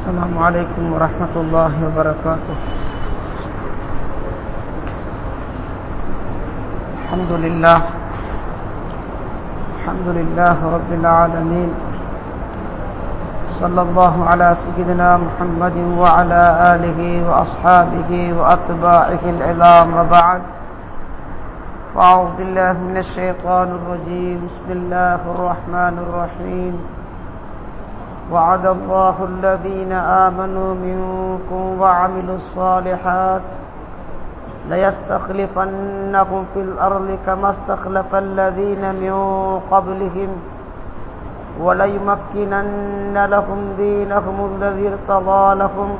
السلام عليكم ورحمة الله وبركاته الحمد لله الحمد لله رب العالمين صلى الله على سيدنا محمد وعلى آله وأصحابه وأتباعه العظام وبعد فأعوذ بالله من الشيطان الرجيم بسم الله الرحمن الرحيم وعد الله الذين آمنوا منكم وعملوا الصالحات ليستخلفنهم في الأرض كما استخلف الذين من قبلهم وليمكنن لهم دينهم الذي ارتضى لهم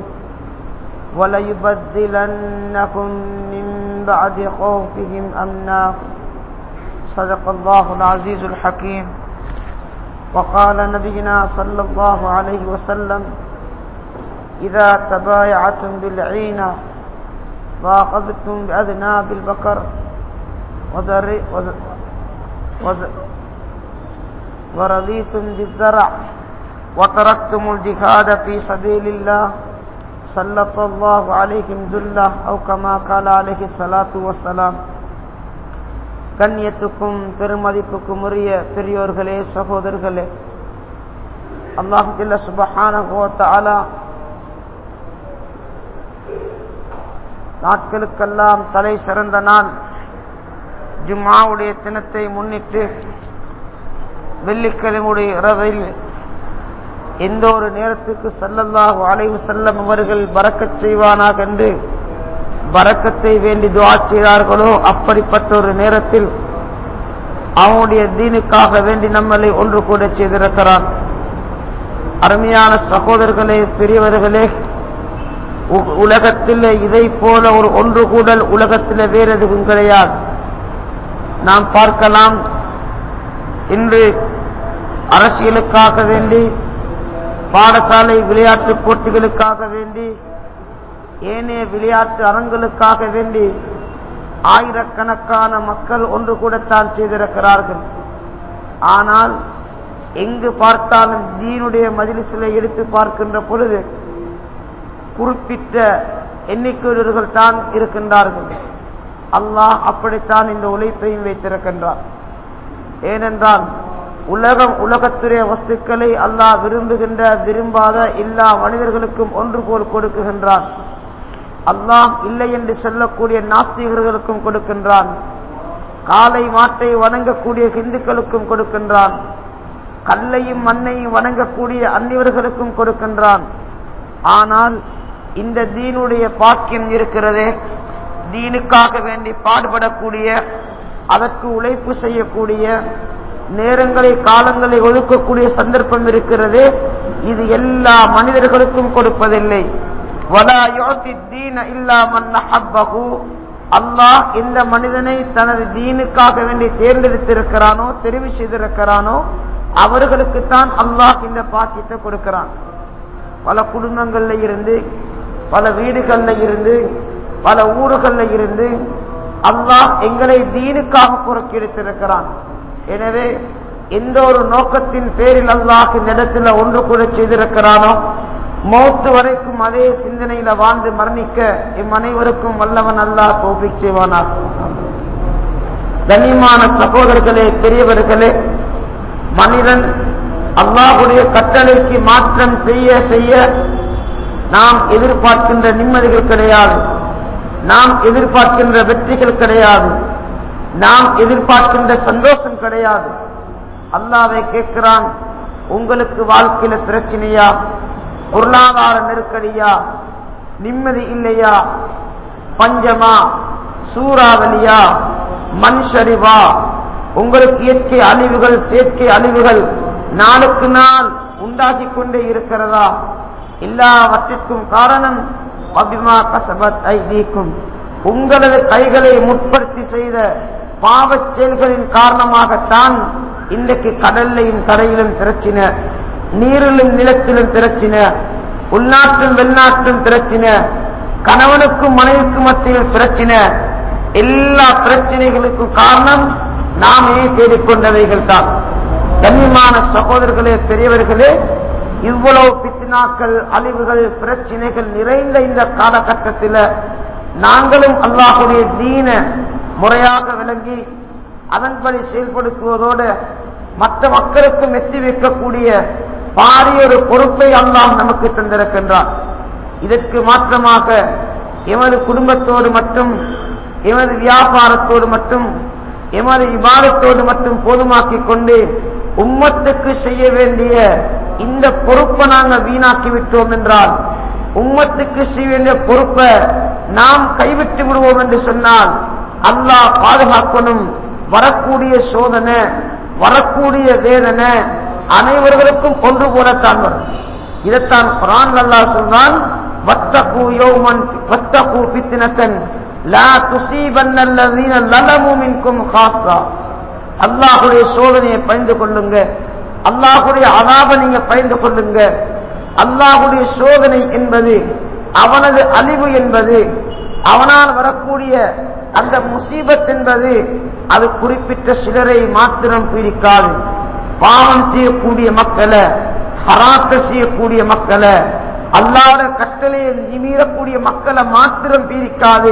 وليبدلنهم من بعد خوفهم أمنا صدق الله العزيز الحكيم وقال نبينا صلى الله عليه وسلم إذا تبايعتم بالعينة وأخذتم بأذناب البكر وذر وذ ورضيتم بالزرع وتركتم الجهاد في سبيل الله سلط الله عليهم ذلة أو كما قال عليه الصلاة والسلام கண்ணியத்துக்கும் பெருமதிப்புக்கும் உரிய பெரியோர்களே சகோதரர்களே அல்லாஹுல்ல சுபஹான தாலா நாட்களுக்கெல்லாம் தலை சிறந்த நாள் ஜும்மாவுடைய தினத்தை முன்னிட்டு வெள்ளிக்கிழமுடைய இரவில் எந்த ஒரு நேரத்துக்கு செல்லல்லாஹு அலைவு செல்லம் அவர்கள் பறக்கச் செய்வானாக என்று பறக்கத்தை வேண்டி துவா செய்தார்களோ அப்படிப்பட்ட ஒரு நேரத்தில் அவனுடைய தீனுக்காக வேண்டி நம்மளை ஒன்று கூட செய்திருக்கிறான் அருமையான சகோதரர்களே பெரியவர்களே உலகத்தில் இதை போல ஒரு ஒன்று கூடல் உலகத்தில் வேறு எதுவும் கிடையாது நாம் பார்க்கலாம் இன்று அரசியலுக்காக வேண்டி பாடசாலை விளையாட்டு போட்டிகளுக்காக வேண்டி ஏனைய விளையாட்டு அரங்களுக்காக வேண்டி ஆயிரக்கணக்கான மக்கள் ஒன்று கூடத்தான் செய்திருக்கிறார்கள் ஆனால் எங்கு பார்த்தாலும் தீனுடைய மஜிலிசிலை எடுத்து பார்க்கின்ற பொழுது குறிப்பிட்ட எண்ணிக்கையுள்ளவர்கள் தான் இருக்கின்றார்கள் அல்லாஹ் அப்படித்தான் இந்த உழைப்பையும் வைத்திருக்கின்றார் ஏனென்றால் உலகம் உலகத்துடைய வஸ்துக்களை அல்லாஹ் விரும்புகின்ற விரும்பாத எல்லா மனிதர்களுக்கும் ஒன்று போல் கொடுக்குகின்றான் அல்லாஹ் இல்லை என்று சொல்லக்கூடிய நாஸ்திகர்களுக்கும் கொடுக்கின்றான் காலை மாட்டை வணங்கக்கூடிய ஹிந்துக்களுக்கும் கொடுக்கின்றான் கல்லையும் மண்ணையும் வணங்கக்கூடிய அந்நியவர்களுக்கும் கொடுக்கின்றான் ஆனால் இந்த தீனுடைய பாக்கியம் இருக்கிறதே தீனுக்காக வேண்டி பாடுபடக்கூடிய அதற்கு உழைப்பு செய்யக்கூடிய நேரங்களை காலங்களை ஒதுக்கக்கூடிய சந்தர்ப்பம் இருக்கிறது இது எல்லா மனிதர்களுக்கும் கொடுப்பதில்லை அல்லாஹ் எந்த மனிதனை தனது தீனுக்காக வேண்டி தேர்ந்தெடுத்திருக்கிறானோ தெரிவு செய்திருக்கிறானோ அவர்களுக்குத்தான் அல்லாஹ் இந்த பாக்கியத்தை கொடுக்கிறான் பல குடும்பங்கள்ல இருந்து பல வீடுகள்ல இருந்து பல ஊர்கள்ல இருந்து அல்லாஹ் எங்களை தீனுக்காக புறக்கெடுத்திருக்கிறான் எனவே எந்த ஒரு நோக்கத்தின் பேரில் அல்லாஹ் இந்த இடத்துல ஒன்று கூட செய்திருக்கிறானோ மௌத்து வரைக்கும் அதே சிந்தனையில வாழ்ந்து மரணிக்க எம் அனைவருக்கும் வல்லவன் அல்லாஹ் தோப்பி செய்வானா கண்ணியமான சகோதரர்களே பெரியவர்களே மனிதன் அல்லாஹுடைய கட்டளைக்கு மாற்றம் செய்ய செய்ய நாம் எதிர்பார்க்கின்ற நிம்மதிகள் கிடையாது நாம் எதிர்பார்க்கின்ற வெற்றிகள் கிடையாது நாம் எதிர்பார்க்கின்ற சந்தோஷம் கிடையாது அல்லாவை கேட்கிறான் உங்களுக்கு வாழ்க்கையில பிரச்சனையா பொருளாதார நெருக்கடியா நிம்மதி இல்லையா பஞ்சமா சூறாவளியா மண் சரிவா உங்களுக்கு இயற்கை அழிவுகள் செயற்கை அழிவுகள் நாளுக்கு நாள் உண்டாகி கொண்டே இருக்கிறதா எல்லாவற்றிற்கும் காரணம் அபிமா கசபத் ஐதீக்கும் உங்களது கைகளை முற்படுத்தி செய்த பாவச் செயல்களின் காரணமாகத்தான் இன்றைக்கு கடல்லையும் கரையிலும் திரச்சின நீரிலும் நிலத்திலும் திரச்சின உள்நாட்டும் வெளிநாட்டும் திரச்சின கணவனுக்கும் மனைவிக்கும் மத்தியில் பிரச்சின எல்லா பிரச்சனைகளுக்கும் காரணம் நாமே தேடிக்கொண்டவைகள் தான் கண்ணியமான சகோதரர்களே பெரியவர்களே இவ்வளவு பித்னாக்கள் அழிவுகள் பிரச்சனைகள் நிறைந்த இந்த காலகட்டத்தில் நாங்களும் அல்லாஹுடைய தீன முறையாக விளங்கி அதன்படி செயல்படுத்துவதோடு மற்ற மக்களுக்கும் எத்தி வைக்கக்கூடிய பாரிய ஒரு பொறுப்பை அல்லாஹ் நமக்கு தந்திருக்கின்றார் இதற்கு மாற்றமாக எமது குடும்பத்தோடு மட்டும் எமது வியாபாரத்தோடு மட்டும் எமது விவாதத்தோடு மட்டும் போதுமாக்கிக் கொண்டு உம்மத்துக்கு செய்ய வேண்டிய இந்த பொறுப்பை நாங்கள் வீணாக்கி விட்டோம் என்றால் உம்மத்துக்கு செய்ய வேண்டிய பொறுப்பை நாம் கைவிட்டு விடுவோம் என்று சொன்னால் அல்லாஹ் பாதுகாக்கணும் வரக்கூடிய சோதனை வரக்கூடிய வேதனை அனைவர்களுக்கும் ஒன்று போலத்தான் வரும் இதைத்தான் குரான் அல்லா சொல்றான் வத்தகு யோமன் வத்தகு பித்தினத்தன் லா துசீபன்னல்லதீன லலமு மின்கும் காசா அல்லாஹுடைய சோதனையை பயந்து கொள்ளுங்க அல்லாஹுடைய அதாப நீங்க பயந்து கொள்ளுங்க அல்லாஹுடைய சோதனை என்பது அவனது அழிவு என்பது அவனால் வரக்கூடிய அந்த முசீபத் என்பது அது குறிப்பிட்ட சிலரை மாத்திரம் பீடிக்காது பாவம் செய்யக்கூடிய மக்களை ஹராத்த செய்யக்கூடிய மக்களை அல்லாத கட்டளையை நிமீறக்கூடிய மக்களை மாத்திரம் பீடிக்காது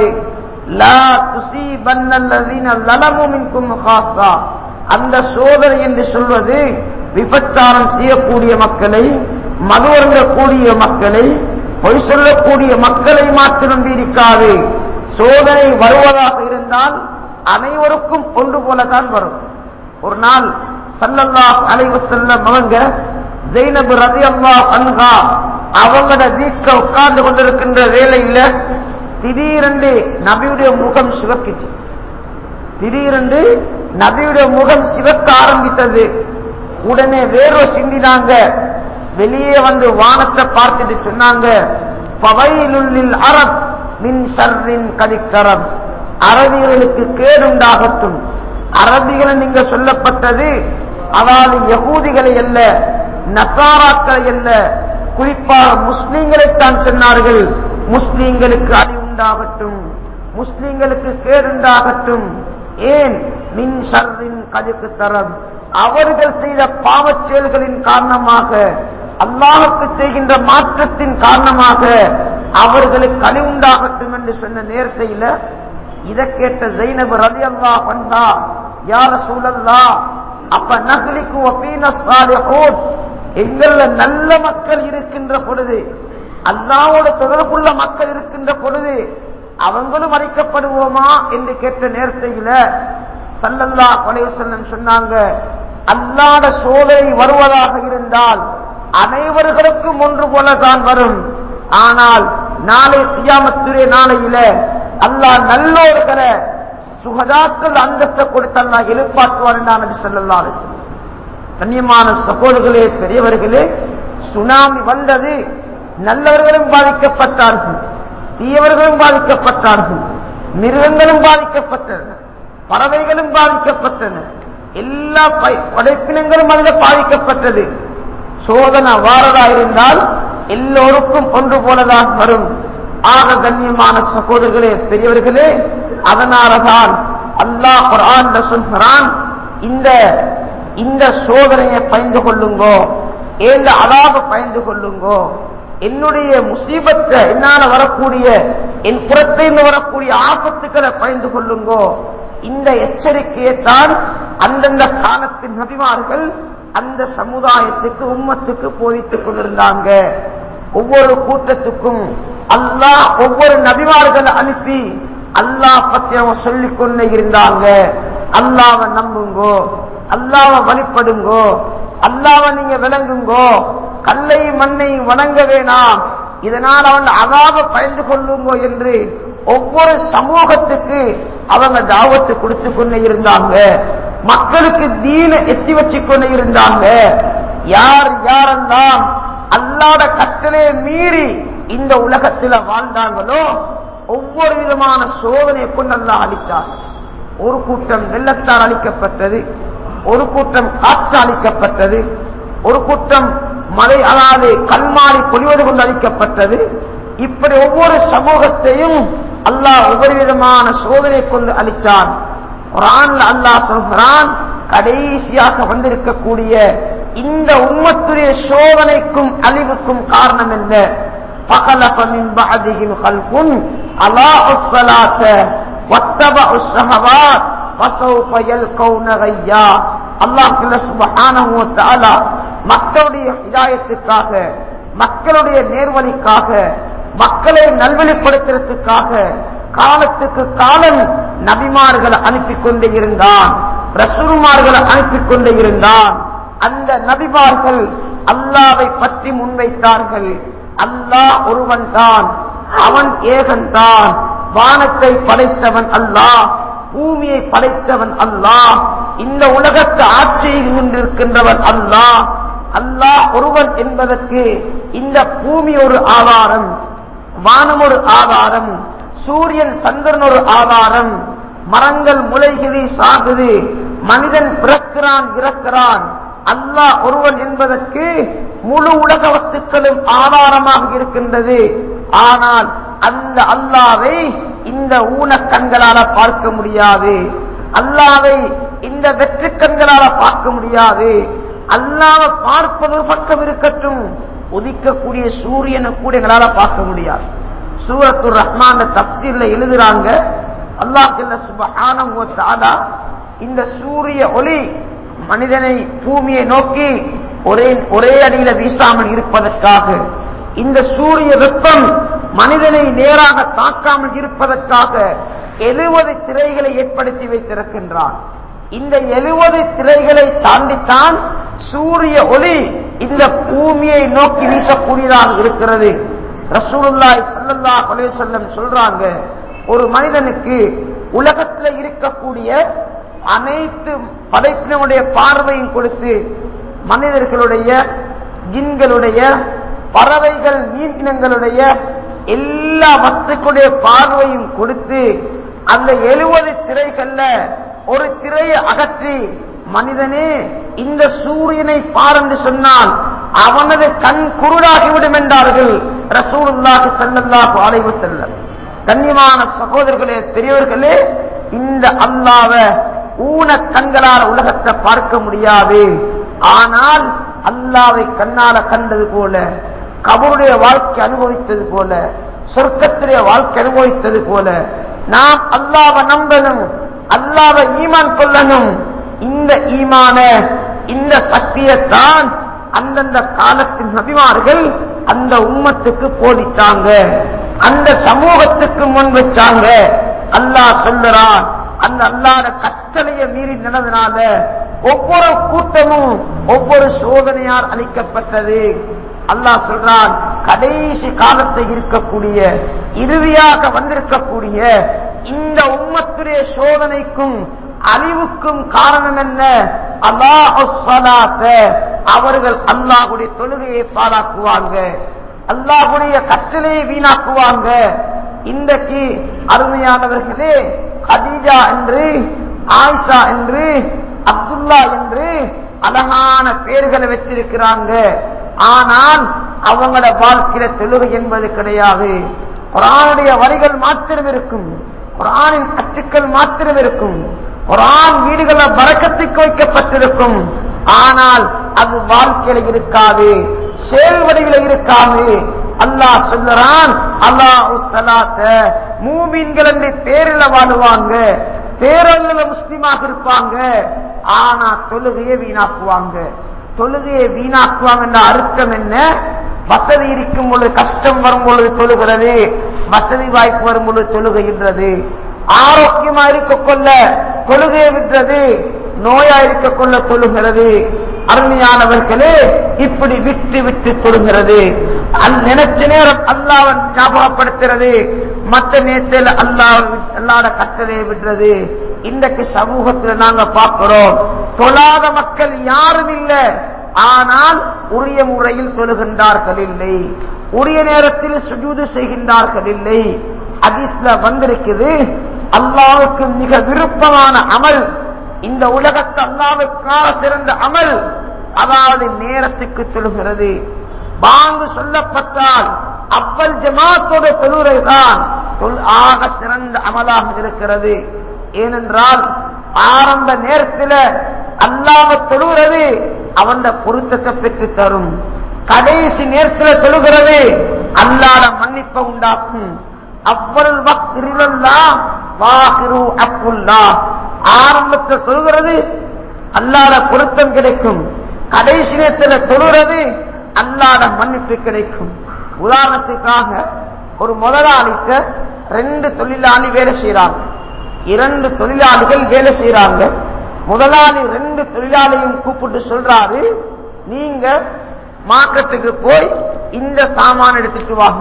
அந்த சோதனை என்று சொல்வது விபச்சாரம் செய்யக்கூடிய மக்களை மது அருந்தக்கூடிய மக்களை பொய் சொல்லக்கூடிய மக்களை மாத்திரம் பீடிக்காது சோதனை வருவதாக இருந்தால் அனைவருக்கும் ஒன்று போலதான் வரும் ஒரு நாள் சல்லல்லாஹ் அலைவு செல்லம் அவங்க ஜெய்னபு ரதி அல்லா அன்ஹா அவங்களோட வீக்க உட்கார்ந்து கொண்டிருக்கின்ற வேலையில திடீரென்று நபியுடைய முகம் சிவக்கிச்சு திடீரென்று நபியுடைய முகம் சிவக்க ஆரம்பித்தது உடனே வேர்வை சிந்தினாங்க வெளியே வந்து வானத்தை பார்த்துட்டு சொன்னாங்க பவையிலுள்ளில் அரப் மின் ஷர்ரின் கதிக்கரம் அரபிகளுக்கு கேடுண்டாகட்டும் அரபிகளை நீங்க சொல்லப்பட்டது அதாவது யகூதிகளை அல்ல நசாராக்களை அல்ல குறிப்பாக முஸ்லீம்களைத்தான் சொன்னார்கள் முஸ்லீம்களுக்கு அழி உண்டாகட்டும் முஸ்லீம்களுக்கு கேடுண்டாகட்டும் ஏன் மின் ஷர்ரின் கதிக்கு தரம் அவர்கள் செய்த பாவச் செயல்களின் காரணமாக அல்லாஹுக்கு செய்கின்ற மாற்றத்தின் காரணமாக அவர்களுக்கு அழிவுண்டாகட்டும் என்று சொன்ன நேரத்தையில இதை கேட்ட ஜெயினபு ரதி அல்லா பண்டா யார சூழல்லா அப்ப நகலிக்கு ஒப்பீன சாலிஹூன் எங்கள நல்ல மக்கள் இருக்கின்ற பொழுது அல்லாவோட தொடர்புள்ள மக்கள் இருக்கின்ற பொழுது அவங்களும் அழைக்கப்படுவோமா என்று கேட்ட நேரத்தையில சல்லல்லா செல்லம் சொன்னாங்க அல்லாத சோதனை வருவதாக இருந்தால் அனைவர்களுக்கும் ஒன்று போலதான் வரும் ஆனால் நாளை கியாமத்துடைய நாளையில அல்லாஹ் நல்லோர்களை சுகதாக்கள் அந்தஸ்தை கொடுத்து அல்லா எழுப்பாற்றுவார் என்று நபி ஸல்லல்லாஹு அலைஹி வஸல்லம் கண்ணியமான சகோதரர்களே பெரியவர்களே சுனாமி வந்தது நல்லவர்களும் பாதிக்கப்பட்டார்கள் தீயவர்களும் பாதிக்கப்பட்டார்கள் மிருகங்களும் பாதிக்கப்பட்டன பறவைகளும் பாதிக்கப்பட்டன எல்லா பை- படைப்பினங்களும் அதில் பாதிக்கப்பட்டது சோதனை வாரதா இருந்தால் எல்லோருக்கும் ஒன்று போலதான் வரும் ஆக கண்ணியமான சகோதரர்களே பெரியவர்களே அதனாலதான் அல்லாஹ் குர்ஆன்ல சொல்கிறான் இந்த இந்த சோதனையை பயந்து கொள்ளுங்கோ ஏந்த அலாப பயந்து கொள்ளுங்கோ என்னுடைய முசீபத்தை என்னால வரக்கூடிய என் புறத்திலிருந்து வரக்கூடிய ஆபத்துக்களை பயந்து கொள்ளுங்கோ இந்த எச்சரிக்கையை தான் அந்தந்த காலத்தின் நபிமார்கள் அந்த சமுதாயத்துக்கு உம்மத்துக்கு போதித்துக் கொண்டிருந்தாங்க ஒவ்வொரு கூட்டத்துக்கும் அல்லாஹ் ஒவ்வொரு நபிமார்களை அனுப்பி அல்லாஹ் பத்தி அவங்க சொல்லிக் கொண்டே இருந்தாங்க அல்லாவை நம்புங்கோ அல்லாவை வழிபடுங்கோ அல்லாவை நீங்க விளங்குங்கோ கல்லை மண்ணை வணங்க வேணாம் இதனால் அவன் அதாவ பயந்து கொள்ளுங்கோ என்று ஒவ்வொரு சமூகத்துக்கு அவங்க தாவத்து கொடுத்து கொண்டே இருந்தாங்க மக்களுக்கு தீன எத்தி வச்சு கொண்டே இருந்தாங்க யார் யாரெல்லாம் அல்லாத கட்டளையை மீறி இந்த உலகத்தில் வாழ்ந்தாங்களோ ஒவ்வொரு விதமான சோதனையை கொண்டு அல்லாஹ் அளிச்சார் ஒரு கூட்டம் வெள்ளத்தால் அளிக்கப்பட்டது ஒரு கூட்டம் காற்று அளிக்கப்பட்டது ஒரு கூட்டம் மழை அதாவது கல்மாரி பொழிவது கொண்டு அளிக்கப்பட்டது இப்படி ஒவ்வொரு சமூகத்தையும் அல்லாஹ் ஒவ்வொரு விதமான சோதனை கொண்டு அளித்தான் குரான்ல அல்லாஹ் சொல்கிறான் கடைசியாக வந்திருக்கக்கூடிய இந்த உம்மத்துடைய சோதனைக்கும் அழிவுக்கும் காரணம் என்ன فخلف من بعدهم خلف أضاعوا الصلاة واتبعوا الشهوات فسوف يلقون غيا அல்லாஹ் சுப்ஹானஹு வ தஆலா மக்களுடைய ஹிதாயத்துக்காக மக்களுடைய நேர்வழிக்காக மக்களை நல்வழிப்படுத்துறதுக்காக காலத்துக்கு காலம் நபிமார்களை அனுப்பி கொண்டே இருந்தான் ரசூல்மார்களை அனுப்பி கொண்டே இருந்தான் அந்த நபிமார்கள் அல்லாவை பற்றி முன்வைத்தார்கள் அல்லாஹ் ஒருவன் தான் அவன் ஏகன் தான் வானத்தை படைத்தவன் அல்லாஹ் பூமியை படைத்தவன் அல்லாஹ் இந்த உலகத்தை ஆட்சியில் கொண்டிருக்கின்றவன் அல்லாஹ் அல்லாஹ் ஒருவன் என்பதற்கு இந்த பூமி ஒரு ஆதாரம் வானம் ஒரு ஆதாரம் சூரியன் சந்திரன் ஒரு ஆதாரம் மரங்கள் முளைகுது சாகுது மனிதன் பிறக்கிறான் இறக்கிறான் அல்லாஹ் ஒருவன் என்பதற்கு முழு உலக வஸ்துக்களும் ஆதாரமாக இருக்கின்றது ஆனால் அந்த அல்லாவை இந்த ஊனக் கண்களால பார்க்க முடியாது அல்லாவை இந்த வெற்று கண்களால பார்க்க முடியாது அல்லாவை பார்ப்பது ஒரு பக்கம் இருக்கட்டும் உதிக்கக்கூடிய சூரியனை கூட எங்களால பார்க்க முடியாது சூரத்து ரஹ்மான தப்சீல்ல எழுதுறாங்க அல்லாஹ் சுபஹானஹு வ தஆலா இந்த சூரிய ஒளி மனிதனை பூமியை நோக்கி ஒரே ஒரே அடியில வீசாமல் இருப்பதற்காக இந்த சூரிய வெப்பம் மனிதனை நேராக தாக்காமல் இருப்பதற்காக எழுபது திரைகளை ஏற்படுத்தி வைத்திருக்கின்றான் இந்த எழுபது திரைகளை தாண்டித்தான் சூரிய ஒளி இந்த பூமியை நோக்கி வீசக்கூடியதாக இருக்கிறது ரசூலுல்லாய் ஸல்லல்லாஹு அலைஹி வஸல்லம் சொல்றாங்க ஒரு மனிதனுக்கு உலகத்தில் இருக்கக்கூடிய அனைத்து படைப்பினுடைய பார்வையும் கொடுத்து மனிதர்களுடைய ஜின்களுடைய பறவைகள் மீனினங்களுடைய எல்லா வஸ்துக்களுடைய பார்வையும் கொடுத்து அந்த எழுபது திரைகள்ல ஒரு திரையை அகற்றி மனிதனே இந்த சூரியனை பார் என்று சொன்னால் அவனது கண் குருடாகிவிடும் என்றார்கள் ரசூலுல்லாஹி ஸல்லல்லாஹு அலைஹி வஸல்லம் கண்ணியமான சகோதரர்களே பெரியவர்களே இந்த அல்லாவ ஊன கண்களால் உலகத்தை பார்க்க முடியாது ஆனால் அல்லாவை கண்ணால கண்டது போல கபருடைய வாழ்க்கை அனுபவித்தது போல சொர்க்கத்துடைய வாழ்க்கை அனுபவித்தது போல நாம் அல்லாவை நம்பணும் அல்லாவை ஈமான் கொள்ளணும் இந்த ஈமான இந்த சக்தியைத்தான் அந்தந்த காலத்தின் நபிமார்கள் அந்த உம்மத்துக்கு போதித்தாங்க அந்த சமூகத்துக்கு முன் வச்சாங்க அல்லாஹ் சொல்லுறான் அந்த அல்லாத கட்டளையை மீறி நடந்தனால ஒவ்வொரு கூட்டமும் ஒவ்வொரு சோதனையால் அளிக்கப்பட்டது அல்லாஹ் சொல்றான் கடைசி காலத்தை இருக்கக்கூடிய இறுதியாக வந்திருக்கக்கூடிய இந்த உம்மத்துடைய சோதனைக்கும் அழிவுக்கும் காரணம் என்ன அல்லாஹ் அவர்கள் அல்லாஹுடைய தொழுகையை பாழாக்குவாங்க அல்லாஹுடைய கட்டளையை வீணாக்குவாங்க இன்றைக்கு அருமையானவர்களே கதீஜா என்று ஆயிஷா என்று அப்துல்லா என்று அழகான பெயர்களை வச்சிருக்கிறாங்க ஆனால் அவங்களோட வாழ்க்கையில தொழுகை என்பது கிடையாது குரானுடைய வரிகள் மாத்திரம் இருக்கும் குரானின் அச்சுக்கள் மாத்திரம் இருக்கும் குரான் வீடுகள பறக்கத்துக்கு வைக்கப்பட்டிருக்கும் ஆனால் அது வாழ்க்கையில இருக்காது செயல் வடிவில் இருக்காது அல்லாஹ் சொல்லுறான் அல்லாஹ் சலாத்த மூமீன்கள் என்று பேரில வாழுவாங்க பேரல்ல முஸ்லிமாக இருப்பாங்க ஆனா தொழுகையை வீணாக்குவாங்க தொழுகையை வீணாக்குவாங்க என்ற அர்த்தம் என்ன வசதி இருக்கும் பொழுது கஷ்டம் வரும் பொழுது தொழுகிறது வசதி வாய்ப்பு வரும் பொழுது தொழுகைகின்றது ஆரோக்கியமா இருக்க கொள்ள தொழுகையை விடுறது நோயா இருக்க கொள்ள தொழுகிறது அருமையானவர்களே இப்படி விட்டு விட்டு தொழுகிறது நினைச்ச நேரம் அல்லாவன் ஞாபகப்படுத்துறது மற்ற நேரத்தில் அல்லாஹ் அல்லாத கட்டளையை விடுறது இன்றைக்கு சமூகத்தில் நாங்க பார்க்கிறோம் தொழாத மக்கள் யாரும் இல்லை ஆனால் உரிய முறையில் தொழுகின்றார்கள் இல்லை உரிய நேரத்தில் சுஜூது செய்கின்றார்கள் இல்லை அதிஸ்ல வந்திருக்குது அல்லாவுக்கு மிக விருப்பமான அமல் இந்த உலகத்து அல்லாவுக்காக சிறந்த அமல் அதாவது நேரத்துக்கு தொழுகிறது பாங்கு சொல்லப்பட்டால் அவ்வல் ஜமாத்தோட தொழுகைதான் ஆக சிறந்த அமலாக இருக்கிறது ஏனென்றால் ஆரம்ப நேரத்தில் அல்லாம தொழுகிறது அவன் பொருத்தத்தை பெற்று தரும் கடைசி நேரத்தில் தொழுகிறது அல்லாத மன்னிப்பை உண்டாக்கும் அவ்வளவு வக்திரிலெல்லாம் வாகிரு அப்புல்லா ஆரம்பத்தில் தொழுகிறது அல்லாத பொருத்தம் கிடைக்கும் கடைசி நேரத்தில் தொழுகிறது அல்லாத மன்னிப்பு கிடைக்கும் உதாரணத்துக்காக ஒரு முதலாளிக்க ரெண்டு தொழிலாளி வேலை செய்யறாங்க இரண்டு தொழிலாளிகள் வேலை செய்யறாங்க முதலாளி ரெண்டு தொழிலாளியும் கூப்பிட்டு சொல்றாரு நீங்க மார்க்கெட்டுக்கு போய் இந்த சாமான் எடுத்துட்டு வாங்க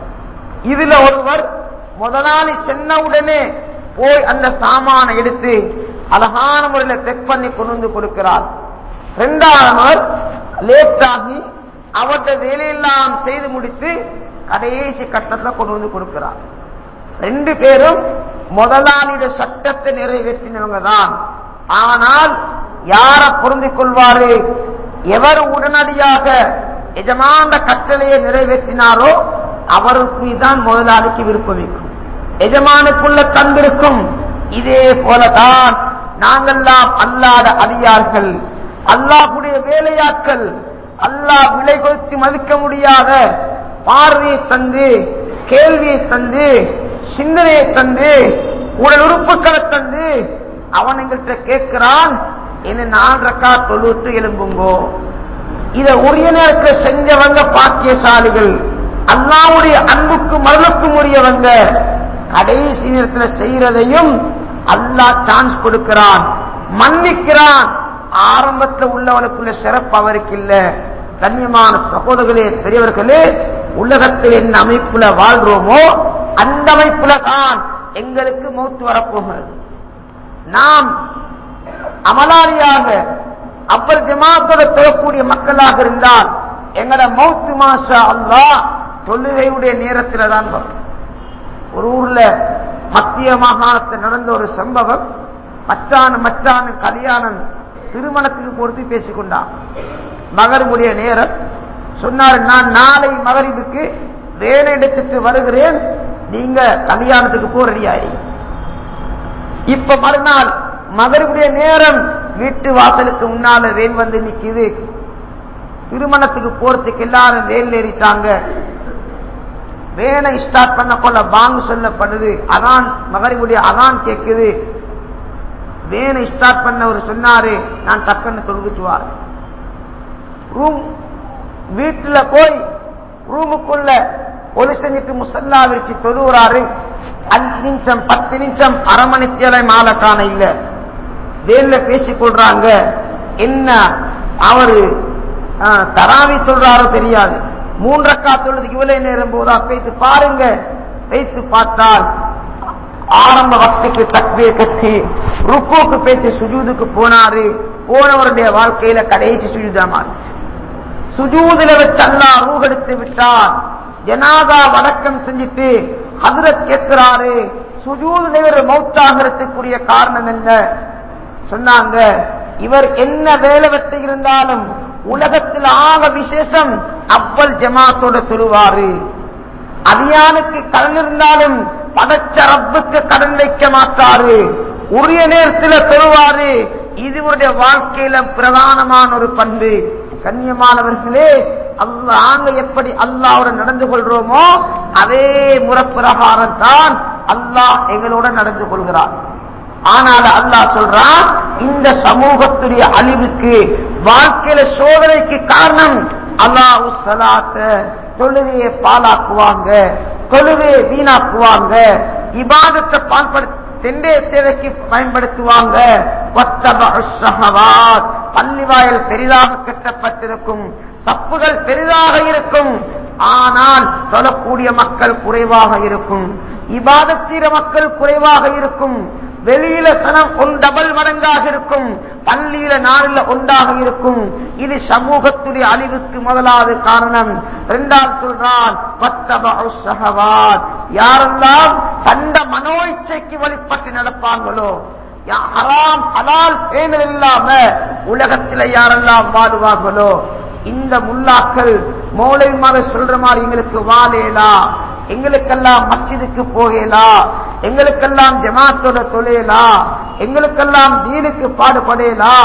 இதுல ஒருவர் முதலாளி சென்ன உடனே போய் அந்த சாமானை எடுத்து அழகான முறையில் செக் பண்ணி கொண்டு வந்து கொடுக்கிறார் இரண்டாவது லேட் ஆகி அவருடைய வேலையெல்லாம் செய்து முடித்து கடைசி கட்டத்தில் கொண்டு வந்து கொடுக்கிறார் ரெண்டு பேரும் முதலாளியுடைய சட்டத்தை நிறைவேற்றினவங்க தான் ஆனால் யார பொருந்திக் கொள்வாரு எவர் உடனடியாக எஜமாந்த கட்டளையை நிறைவேற்றினாரோ அவருக்கு தான் முதலாளிக்கு விருப்பம் இருக்கும் எஜமானுக்குள்ள தந்திருக்கும் இதே போலதான் நாங்கெல்லாம் அல்லாத அடியார்கள் அல்லாஹுடைய வேலையாட்கள் அல்லாஹ் விலை கொடுத்து மதிக்க முடியாத பார்வையை தந்து கேள்வியை தந்து சிந்தனையை தந்து உடல் உறுப்புகளை தந்து அவன் எங்கிட்ட கேட்கிறான் என்ன நான் ரக்கா தொழுட்டு எழும்புங்கோ இத உரிய நேரத்தில் செஞ்சவங்க பாக்கியசாலிகள் அல்லாவுடைய அன்புக்கும் மருளுக்கும் உரியவங்க கடைசி நேரத்தில் செய்யறதையும் அல்லாஹ் சான்ஸ் கொடுக்கிறான் மன்னிக்கிறான் ஆரம்பத்தில் உள்ளவனுக்குள்ள சிறப்பு அவருக்கு இல்ல கண்ணியமான சகோதரர்களே பெரியவர்களே உலகத்தில் என்ன அமைப்புல வாழ்றோமோ அந்த அமைப்புல தான் எங்களுக்கு மௌத்து வரப்போகிறது நாம் அமலாளியாக அப்பர் ஜமாத்தோட தொழக்கூடிய மக்களாக இருந்தால் எங்கட மௌத்து மாசா அல்லா தொழுகையுடைய நேரத்தில் தான் வரும் ஒரு ஊர்ல மத்திய மாகாணத்தில் நடந்த ஒரு சம்பவம் மச்சான் மச்சான் கல்யாணம் திருமணத்துக்கு பொறுத்து பேசிக்கொண்டான் மகரிபுடைய நேரம் சொன்னார் நான் நாளை மகரிபுக்கு வேலை எடுத்துட்டு வருகிறேன் நீங்க கல்யாணத்துக்கு போ ரெடியாயி இப்ப மறுநாள் மகரிபுடைய நேரம் வீட்டு வாசலுக்கு முன்னால வேன் வந்து நிக்குது திருமணத்துக்கு போறதுக்கு எல்லாரும் வேல் ஏறிட்டாங்க வேனை ஸ்டார்ட் பண்ண கொள்ள பாங்கு சொல்லப்படுது அதான் மகரிபுடைய அதான் கேட்குது வேனை ஸ்டார்ட் பண்ண ஒரு சொன்னாரு நான் டக்குன்னு தொழுதுட்டுவார் ரூம் வீட்டுல போய் ரூமுக்குள்ள ஒளி செஞ்சுட்டு முசல்லா விரிச்சு தொழுகிறாரு அஞ்சு நிமிஷம் பத்து நிமிஷம் அரை மணி தேவை மாலை காண இல்ல வேல்ல பேசிக் கொள்றாங்க என்ன அவரு தராவி சொல்றாரோ தெரியாது மூன்றக்கா தொழுதுக்கு இவ்வளவு நேரம் போதா பேத்து பாருங்க வைத்து பார்த்தால் ஆரம்ப வக்துக்கு தக்விய கட்டி ருக்குக்கு பேச்சு சுஜூதுக்கு போனாரு போனவருடைய வாழ்க்கையில கடைசி சுஜூதா மாறிச்சு சுஜூதுல வச்சு அல்லா ரூகெடுத்து விட்டார் ஜனாதா வணக்கம் செஞ்சுட்டு ஹதரத் கேட்கிறாரு சுஜூதுல இவர் மௌத்தாகிறதுக்குரிய காரணம் என்ன சொன்னாங்க இவர் என்ன வேலை வெட்டு இருந்தாலும் உலகத்தில் ஆக விசேஷம் அவ்வல் ஜமாத்தோட தொழுவாரு அடியானுக்கு கடன் இருந்தாலும் படைச்ச ரப்புக்கு கடன் வைக்க மாட்டாரு உரிய நேரத்தில் தொழுவாரு இதுவருடைய வாழ்க்கையில பிரதானமான ஒரு பண்பு கண்ணியமானவர்களே அல்லாங்க எப்படி அல்லாவோட நடந்து கொள்றோமோ அதே முறப்பிரகாரம் தான் அல்லாஹ் எங்களோட நடந்து கொள்கிறார் ஆனால் அல்லாஹ் சொல்றான் இந்த சமூகத்துடைய அழிவுக்கு வாழ்க்கையில சோதனைக்கு காரணம் அல்லாஹ் சலாத்த தொழுகையை பாலாக்குவாங்க தொழுகையை வீணாக்குவாங்க இபாதத்தை பால்படுத்த தெண்டே சேவைக்கு பயன்படுத்துவாங்க பள்ளிவாயல் பெரிதாக கட்டப்பட்டிருக்கும் தப்புகள் பெரிதாக இருக்கும் ஆனால் சொல்லக்கூடிய மக்கள் குறைவாக இருக்கும் இபாதச்சீர மக்கள் குறைவாக இருக்கும் வெளியில சனம் ஒன் டபுள் மடங்காக இருக்கும் பள்ளியில நாளில் ஒன்றாக இருக்கும் இது சமூகத்துடைய அழிவுக்கு முதலாவது காரணம் இரண்டாவது சொல்றான் யாரெல்லாம் தந்த மனோ இச்சைக்கு வழிபட்டு நடப்பாங்களோ ஹராம் ஹலால் பேணல் இல்லாம உலகத்தில் யாரெல்லாம் வாழுவார்களோ இந்த முல்லாக்கள் மௌலைமாக சொல்ற மாதிரி எங்களுக்கு வாழேலா எங்களுக்கெல்லாம் மஸ்ஜிதுக்கு போகலா எங்களுக்கெல்லாம் ஜமாத்தோட தொழிலா எங்களுக்கெல்லாம் தீனுக்கு பாடுபடலா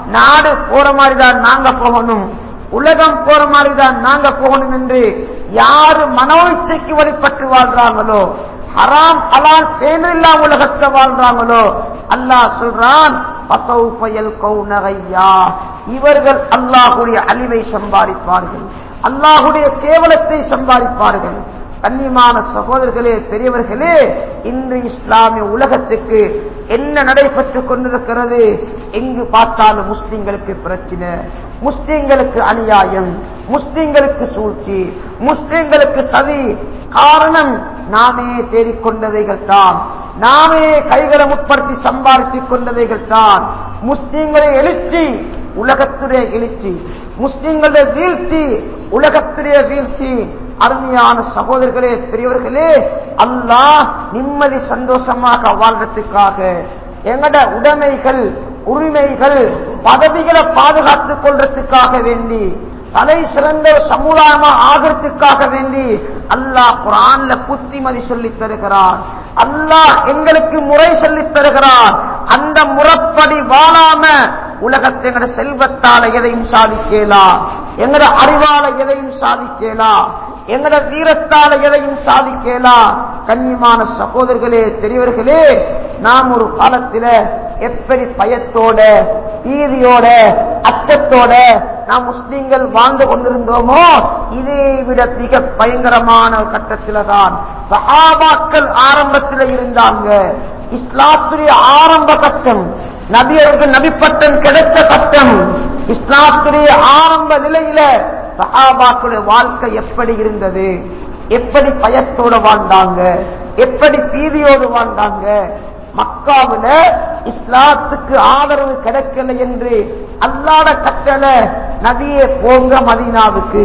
நாடு போற மாதிரி தான் நாங்க போகணும் உலகம் போற மாதிரி தான் நாங்க போகணும் என்று யாரு மனோ இச்சைக்கு வழிபட்டு வாழ்றாங்களோ ஹராம் ஹலால் பேனில்லா உலகத்தை வாழ்றாங்களோ அல்லாஹ் சொல்றான் பசௌபயல் கௌனகையா இவர்கள் அல்லாஹுடைய அழிவை சம்பாதிப்பார்கள் அல்லாஹுடைய கேவலத்தை சம்பாதிப்பார்கள் கண்ணியமான சகோதரர்களே பெரியவர்களே இன்று இஸ்லாமிய உலகத்துக்கு என்ன நடைபெற்றுக் கொண்டிருக்கிறது எங்கு பார்த்தாலும் முஸ்லிம்களுக்கு பிரச்சனை முஸ்லிம்களுக்கு அநியாயம் முஸ்லிம்களுக்கு சூழ்ச்சி முஸ்லிம்களுக்கு சதி காரணம் நாமே தேடிக்கொண்டவைகள் தான் நாமே கைகளை முற்படுத்தி சம்பாதித்துக் கொண்டவைகள் தான் முஸ்லிம்களை எழுச்சி உலகத்துடைய எழுச்சி முஸ்லிம்களுடைய வீழ்ச்சி உலகத்துடைய வீழ்ச்சி அருமையான சகோதரர்களே பெரியவர்களே அல்லாஹ் நிம்மதி சந்தோஷமாக வாழ்றதுக்காக எங்கட உடைமைகள் உரிமைகள் பதவிகளை பாதுகாத்துக் கொள்றதுக்காக வேண்டி தலை சிறந்த ஒரு சமுதாயமா ஆகிறதுக்காக வேண்டி அல்லாஹ் குரான்ல புத்திமதி சொல்லித் தருகிறார் அல்லாஹ் எங்களுக்கு முறை சொல்லித் தருகிறார் அந்த முறைப்படி வாழாம உலகத்தை எங்கட செல்வத்தால எதையும் சாதிக்கலாம் எங்கட அறிவால எதையும் சாதிக்கலாம் எங்கட வீரத்தால எதையும் சாதிக்கலாம் கண்ணியமான சகோதரர்களே பெரியவர்களே நாம் ஒரு காலத்தில எப்படி பயத்தோட பீதியோட அச்சத்தோட நாம் முஸ்லீம்கள் வாழ்ந்து கொண்டிருந்தோமோ இதை விட மிக பயங்கரமான கட்டத்தில தான் சஹாபாக்கள் ஆரம்பத்தில் இருந்தாங்க இஸ்லாத்துடைய ஆரம்ப கட்டம் நபி அவர்கள் நபிப்பட்டம் கிடைச்ச கட்டம் இஸ்லாத்துடைய ஆரம்ப நிலையில சஹாபாக்களுடைய வாழ்க்கை எப்படி இருந்தது எப்படி பயத்தோடு வாழ்ந்தாங்க எப்படி பீதியோடு வாழ்ந்தாங்க மக்காவுல இஸ்லாத்துக்கு ஆதரவு கிடைக்கல என்று அல்லாட கட்டளை நபியே போங்க மதீனாவுக்கு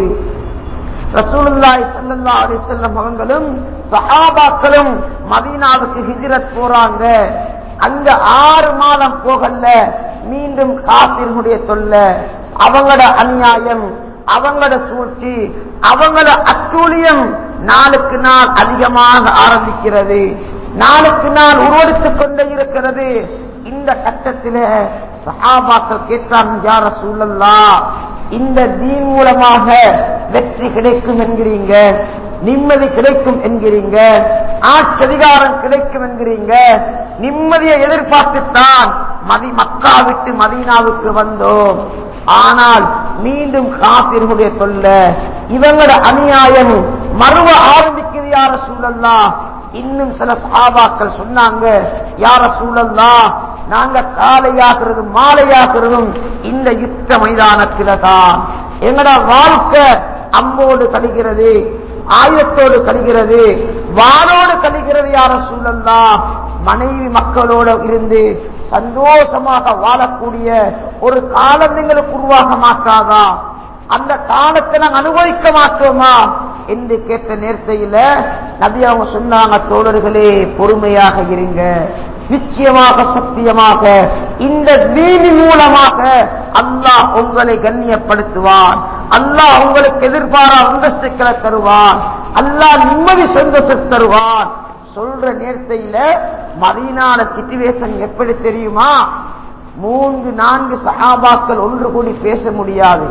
ரசூலுல்லாஹி ஸல்லல்லாஹு அலைஹி வஸல்லம் அவங்களும் சஹாபாக்களும் மதீனாவுக்கு ஹிஜ்ரத் போறாங்க அங்க ஆறு மாதம் போகல மீண்டும் காபிர்களுடைய தொல்லை அவங்களோட அநியாயம் அவங்களோட சூழ்ச்சி அவங்களோட அட்டூழியம் நாளுக்கு நாள் அதிகமாக ஆரம்பிக்கிறது நாளுக்கு நாள் உருவெடுத்துக் கொண்டே இருக்கிறது இந்த கட்டத்தில சஹாபாக்கள் கேட்டாங்க யார சூழல்லா இந்த தீன் மூலமாக வெற்றி கிடைக்கும் என்கிறீங்க நிம்மதி கிடைக்கும் என்கிறீங்க ஆட்சதிகாரம் கிடைக்கும் என்கிறீங்க நிம்மதியை எதிர்பார்த்துத்தான் மதி மக்கா விட்டு மதீனாவுக்கு வந்தோம் ஆனால் மீண்டும் காப்பிர்களுடைய தொல்ல இவங்களோட அநியாயம் மறுவ ஆரம்பிக்குது யார சூழல்லா இன்னும் சில சாபாக்கள் சொன்னாங்க யார சூழல்லா நாங்க காலையாகிறதும் மாலையாகிறதும் இந்த யுத்த மைதானத்தில தான் எங்கட வாழ்க்கை அம்போடு கழிகிறது ஆயுதத்தோடு கழிகிறது வாளோடு கழிகிறது யார சூழல்லா மனைவி மக்களோட இருந்து சந்தோஷமாக வாழக்கூடிய ஒரு காலம் எங்களுக்கு உருவாக மாட்டாதா அந்த காலத்தை நாங்கள் அனுபவிக்க மாட்டோமா என்று கேட்ட நேர்த்தையில நபி அவங்க சொன்னாங்க தோழர்களே பொறுமையாக இருங்க நிச்சயமாக சத்தியமாக இந்த நீதி மூலமாக அல்லாஹ் உங்களை கண்ணியப்படுத்துவான் அல்லாஹ் உங்களுக்கு எதிர்பாரா அந்தஸ்துக்களை தருவான் அல்லாஹ் நிம்மதி சந்தோஷம் தருவான் சொல்ற நேரத்தையில மதியனான சிச்சுவேஷன் எப்படி தெரியுமா மூன்று நான்கு சகாபாக்கள் ஒன்று கூடி பேச முடியாது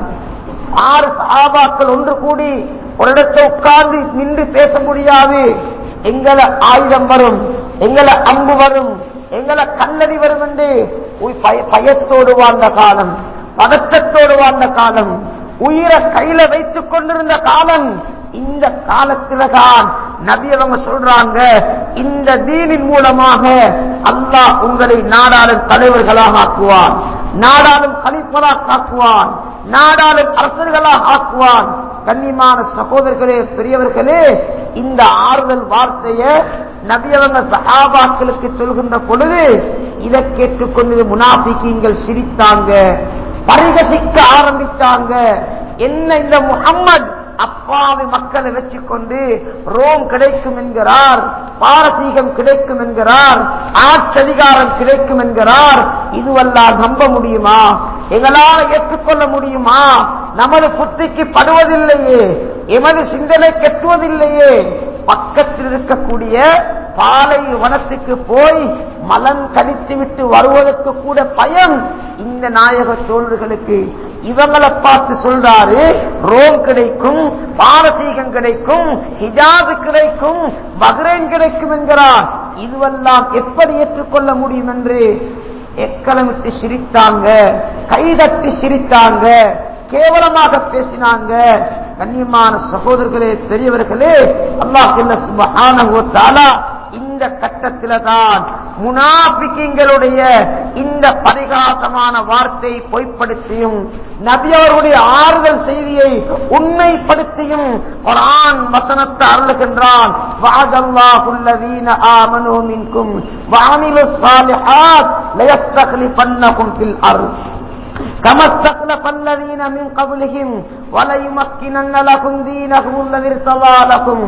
ஆறு சகாபாக்கள் ஒன்று கூடி ஒரு இடத்தை உட்கார்ந்து நின்று பேச முடியாது எங்களை ஆயுதம் வரும் எங்களை அம்பு வரும் எங்களை கல்லடி வரும் என்று உய் பய- பயத்தோடு வாழ்ந்த காலம் பதற்றத்தோடு வாழ்ந்த காலம் உயிரை கையில வைத்துக் கொண்டிருந்த காலம் இந்த காலத்தில தான் நபி அவங்க சொல்றாங்க இந்த தீனின் மூலமாக அல்லாஹ் உங்களை நாடாளும் தலைவர்களாக ஆக்குவான் நாடாளும் கலிப்பராக ஆக்குவான் நாடாளும் அரசர்களாக ஆக்குவான் கண்ணியமான சகோதரர்களே பெரியவர்களே இந்த ஆறுதல் வார்த்தைய நபியவங்க சஹாபாக்களுக்கு சொல்கின்ற பொழுது இதை கேட்டுக்கொண்டு முனாபிக்கீங்கள் சிரித்தாங்க பரிகசிக்க ஆரம்பித்தாங்க என்ன இந்த முகம்மது அப்பாவி மக்களை வச்சுக்கொண்டு ரோம் கிடைக்கும் என்கிறார் பாரசீகம் கிடைக்கும் என்கிறார் ஆட்சதிகாரம் கிடைக்கும் என்கிறார் இதுவெல்லாம் நம்ப முடியுமா எங்களால் ஏற்றுக்கொள்ள முடியுமா நமது புத்திக்கு படுவதில்லையே எமது சிந்தனை கெட்டுவதில்லையே பக்கத்தில் இருக்கக்கூடிய பாலை வனத்துக்கு போய் மலம் கடித்து விட்டு வருவதற்கு கூட பயம் இந்த நாயக தோழர்களுக்கு இவங்களை பார்த்து சொல்றாரு ரோம் கிடைக்கும் பாரசீகம் கிடைக்கும் ஹிஜாபு கிடைக்கும் பஹ்ரைன் கிடைக்கும் என்கிறார் இதுவெல்லாம் எப்படி ஏற்றுக்கொள்ள முடியும் என்று எக்களமிட்டு சிரித்தாங்க கைதட்டி சிரித்தாங்க கேவலமாக பேசினாங்க கண்ணியமான சகோதரர்களே பெரியவர்களே அல்லாஹ் சுபஹானஹு வ தஆலா இந்த கட்டத்தில தான் முனாபிக்கிங்களுடைய இந்த பரிகாசமான வார்த்தை பொய்ப்படுத்தியும் நபி அவர்களுடைய ஆறுதல் செய்தியை உண்மைப்படுத்தியும் குரான் வசனத்தை அருளுகின்றான் வாதல்லாஹுல்லதீன ஆமனு மின்கும் வாமிலு சாலிஹாத் லயஸ்தக்லிபன்னகும் ஃபில் அர்த் كما استخلف الذين من قبلهم وليمكنن لكم دينهم الذي ارتضى لكم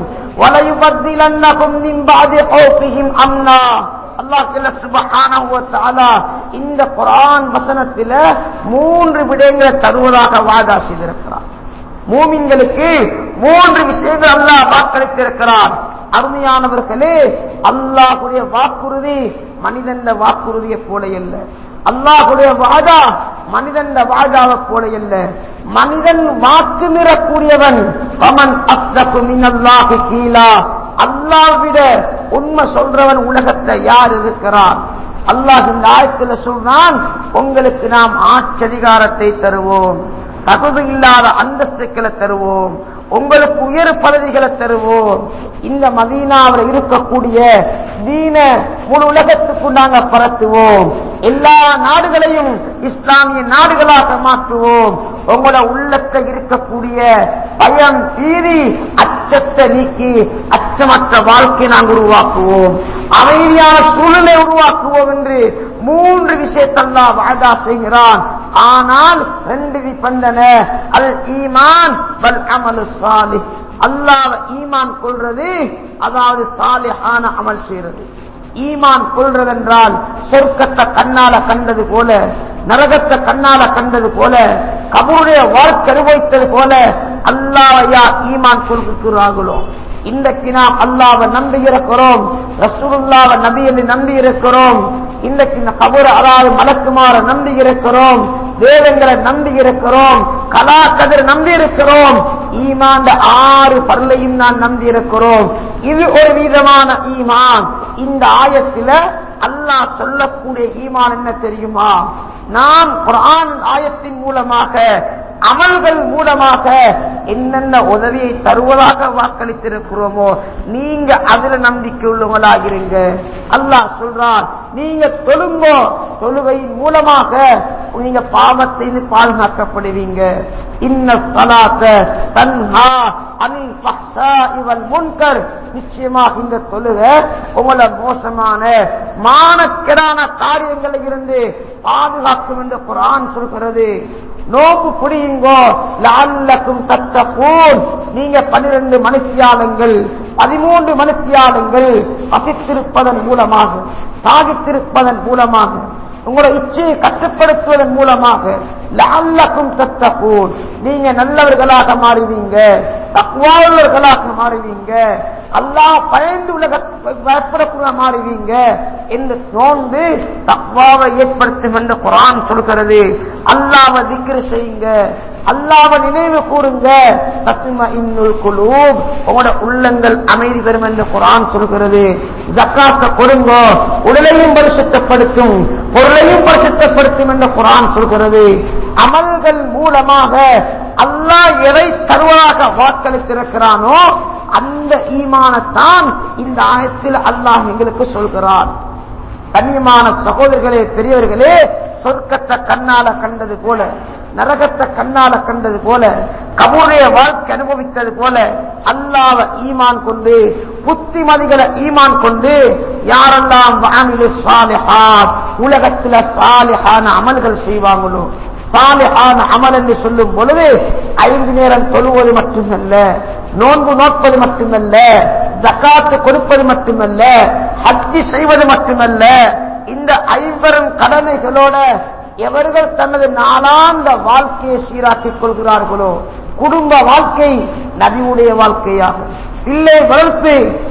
وليبدلنكم من بعد خوفهم امنا அல்லாஹ் சுபஹானஹு வ தஆலா இந்த குர்ஆன் வசனத்தில மூன்று விடயங்களை தருவதாக வாதா செய்திருக்கிறார் மூமின்களுக்கு மூன்று விஷயங்கள் அல்லாஹ் வாக்களித்திருக்கிறார் அருமையானவர்களே அல்லாஹுடைய வாக்குறுதி மனிதன் வாக்குறுதியை போல அல்ல அல்லாஹுடைய வாதா மனிதன் வாதாவை போல அல்ல மனிதன் வாக்கு மீறக்கூடியவன் பமன் அஸ்தகு மினல்லாஹி கீழா அல்லாஹ்விட உண்மை சொல்றவன் உலகத்தை யார் இருக்கிறார் அல்லாஹ் இந்த ஆயத்துல சொல்றான் உங்களுக்கு நாம் ஆட்சி அதிகாரத்தை தருவோம் தகுதி இல்லாத அந்தஸ்துக்களை தருவோம் உங்களுக்கு உயர் பதவிகளை தருவோம் இந்த மதீனாவில் இருக்கக்கூடிய தீன முழு உலகத்துக்கு நாங்க பரத்துவோம் எல்லா நாடுகளையும் இஸ்லாமிய நாடுகளாக மாற்றுவோம் உங்களோட உள்ளத்தில் இருக்கக்கூடிய பயம் தீரி அச்சத்தை நீக்கி அச்சமற்ற வாழ்க்கை நாங்கள் உருவாக்குவோம் அமைதியான சூழலை உருவாக்குவோம் என்று மூன்று விஷயத்தல்லா வாதா செய்கிறான் ஆனால் ரெண்டு நிபந்தன அல் ஈமான் வல் அமலு சாலிஹ் அல்லாஹ் ஈமான் கொள்றது அதாவது சாலிஹான அமல் செய்யறது ஈமான் கொள்றதென்றால் சொர்க்கத்தை கண்ணால கண்டது போல நரகத்தை கண்ணால கண்டது போல கபருடைய வாழ்க்கை அனுபவித்தது போல அல்லாவையா ஈமான் கொள்கிறார்களோ இன்றைக்கு நாம் அல்லாவை நம்பி இருக்கிறோம் ரசூலுல்லாவை நபி என்று நம்பி இருக்கிறோம் இன்றைக்கு இந்த கபூர் அதாவது மலக்குமார நம்பி இருக்கிறோம் வேதங்களை நம்பி இருக்கிறோம் கலா கதிர் நம்பி இருக்கிறோம் ஈமான் ஆறு பரலையும் நான் நம்பி இருக்கிறோம் இது ஒரு விதமான ஈமான் இந்த ஆயத்தில அல்லாஹ் சொல்லக்கூடிய ஈமான் என்ன தெரியுமா நாம் குரான் ஆயத்தின் மூலமாக அமல்கள் மூலமாக என்னென்ன உதவியை தருவதாக வாக்களித்திருக்கிறோமோ நீங்க அதுல நம்பிக்கை உள்ளவங்களாகிறீங்க அல்லாஹ் சொல்றான் நீங்க தொழுங்கோ தொழுகையின் மூலமாக நீங்க பாவத்தை பாதுகாக்கப்படுவீங்க இன்ன சலாத்த தன்ஹா அனில் பஹ்சா இவல் முன்கர் நிச்சயமாக இந்த தொழுக உங்களை மோசமான மானக்கெடான காரியங்களில் இருந்து பாதுகாக்கும் என்று குரான் சொல்கிறது நோக்கு புரியுங்கோ லால்லக்கும் தத்தப்போன் நீங்க பன்னிரண்டு மனுஷியாளங்கள் பதிமூன்று மனுஷியாளங்கள் வசித்திருப்பதன் மூலமாக சாகித்திருப்பதன் மூலமாக உங்களோட இச்சையை கட்டுப்படுத்துவதன் மூலமாக லால்லக்கும் தத்தப்போன் நீங்க நல்லவர்களாக மாறுவீங்க தக்குவாளர்களாக மாறுவீங்க அல்லாஹ் பயந்து உலக பயப்படக்கூட மாறுவீங்க என்று நோன்பு தக்வாவை ஏற்படுத்தும் என்று குரான் சொல்கிறது அல்லாவை திக்ரு செய்யுங்க அல்லாவை நினைவு கூறுங்க தத்தும இன்னுள் குழு உங்களோட உள்ளங்கள் அமைதி பெறும் என்று குரான் சொல்கிறது ஜக்காத்த கொடுங்க உடலையும் பரிசுத்தப்படுத்தும் பொருளையும் பரிசுத்தப்படுத்தும் என்று குரான் சொல்கிறது அமல்கள் மூலமாக அல்லாஹ் எதை தருவதாக வாக்களித்திருக்கிறானோ அந்த ஈமானத்தான் இந்த ஆயத்தில் அல்லாஹ் எங்களுக்கு சொல்கிறார் கண்ணியமான சகோதரர்களே பெரியவர்களே சொர்க்கத்தை கண்ணால கண்டது போல நரகத்தை கண்ணால கண்டது போல கபூரைய வாழ்க்கை அனுபவித்தது போல அல்லாவ ஈமான் கொண்டு புத்திமதிகளை ஈமான் கொண்டு யாரெல்லாம் வானிலை சாலிஹாத் உலகத்துல சாலிஹான அமல்கள் செய்வாங்களோ சாலிஹான அமல் என்று சொல்லும் பொழுது ஐந்து நேரம் தொழுவது மட்டுமல்ல நோன்பு நோட்பது மட்டுமல்ல ஜக்காத்து கொடுப்பது மட்டுமல்ல ஹஜ்ஜி செய்வது மட்டுமல்ல இந்த ஐம்பெரும் கடமைகளோட எவர்கள் தனது நாளாந்த வாழ்க்கையை சீராக்கிக் கொள்கிறார்களோ குடும்ப வாழ்க்கை நபியுடைய வாழ்க்கையாக பிள்ளை வளர்ப்பு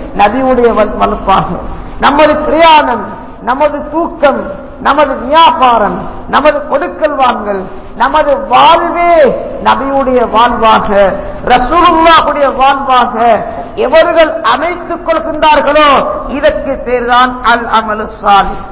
நபியுடைய வல்- வலுப்பாக நமது பிரயாணம் நமது தூக்கம் நமது வியாபாரம் நமது கொடுக்கல் வாங்கல் நமது வாழ்வே நபியுடைய வாழ்வாக ரசூலுல்லாஹுடைய வாழ்வாக எவர்கள் அமைத்துக் கொள்கின்றார்களோ இதற்கு பேர்தான் அல் அமலு சாலிஹ்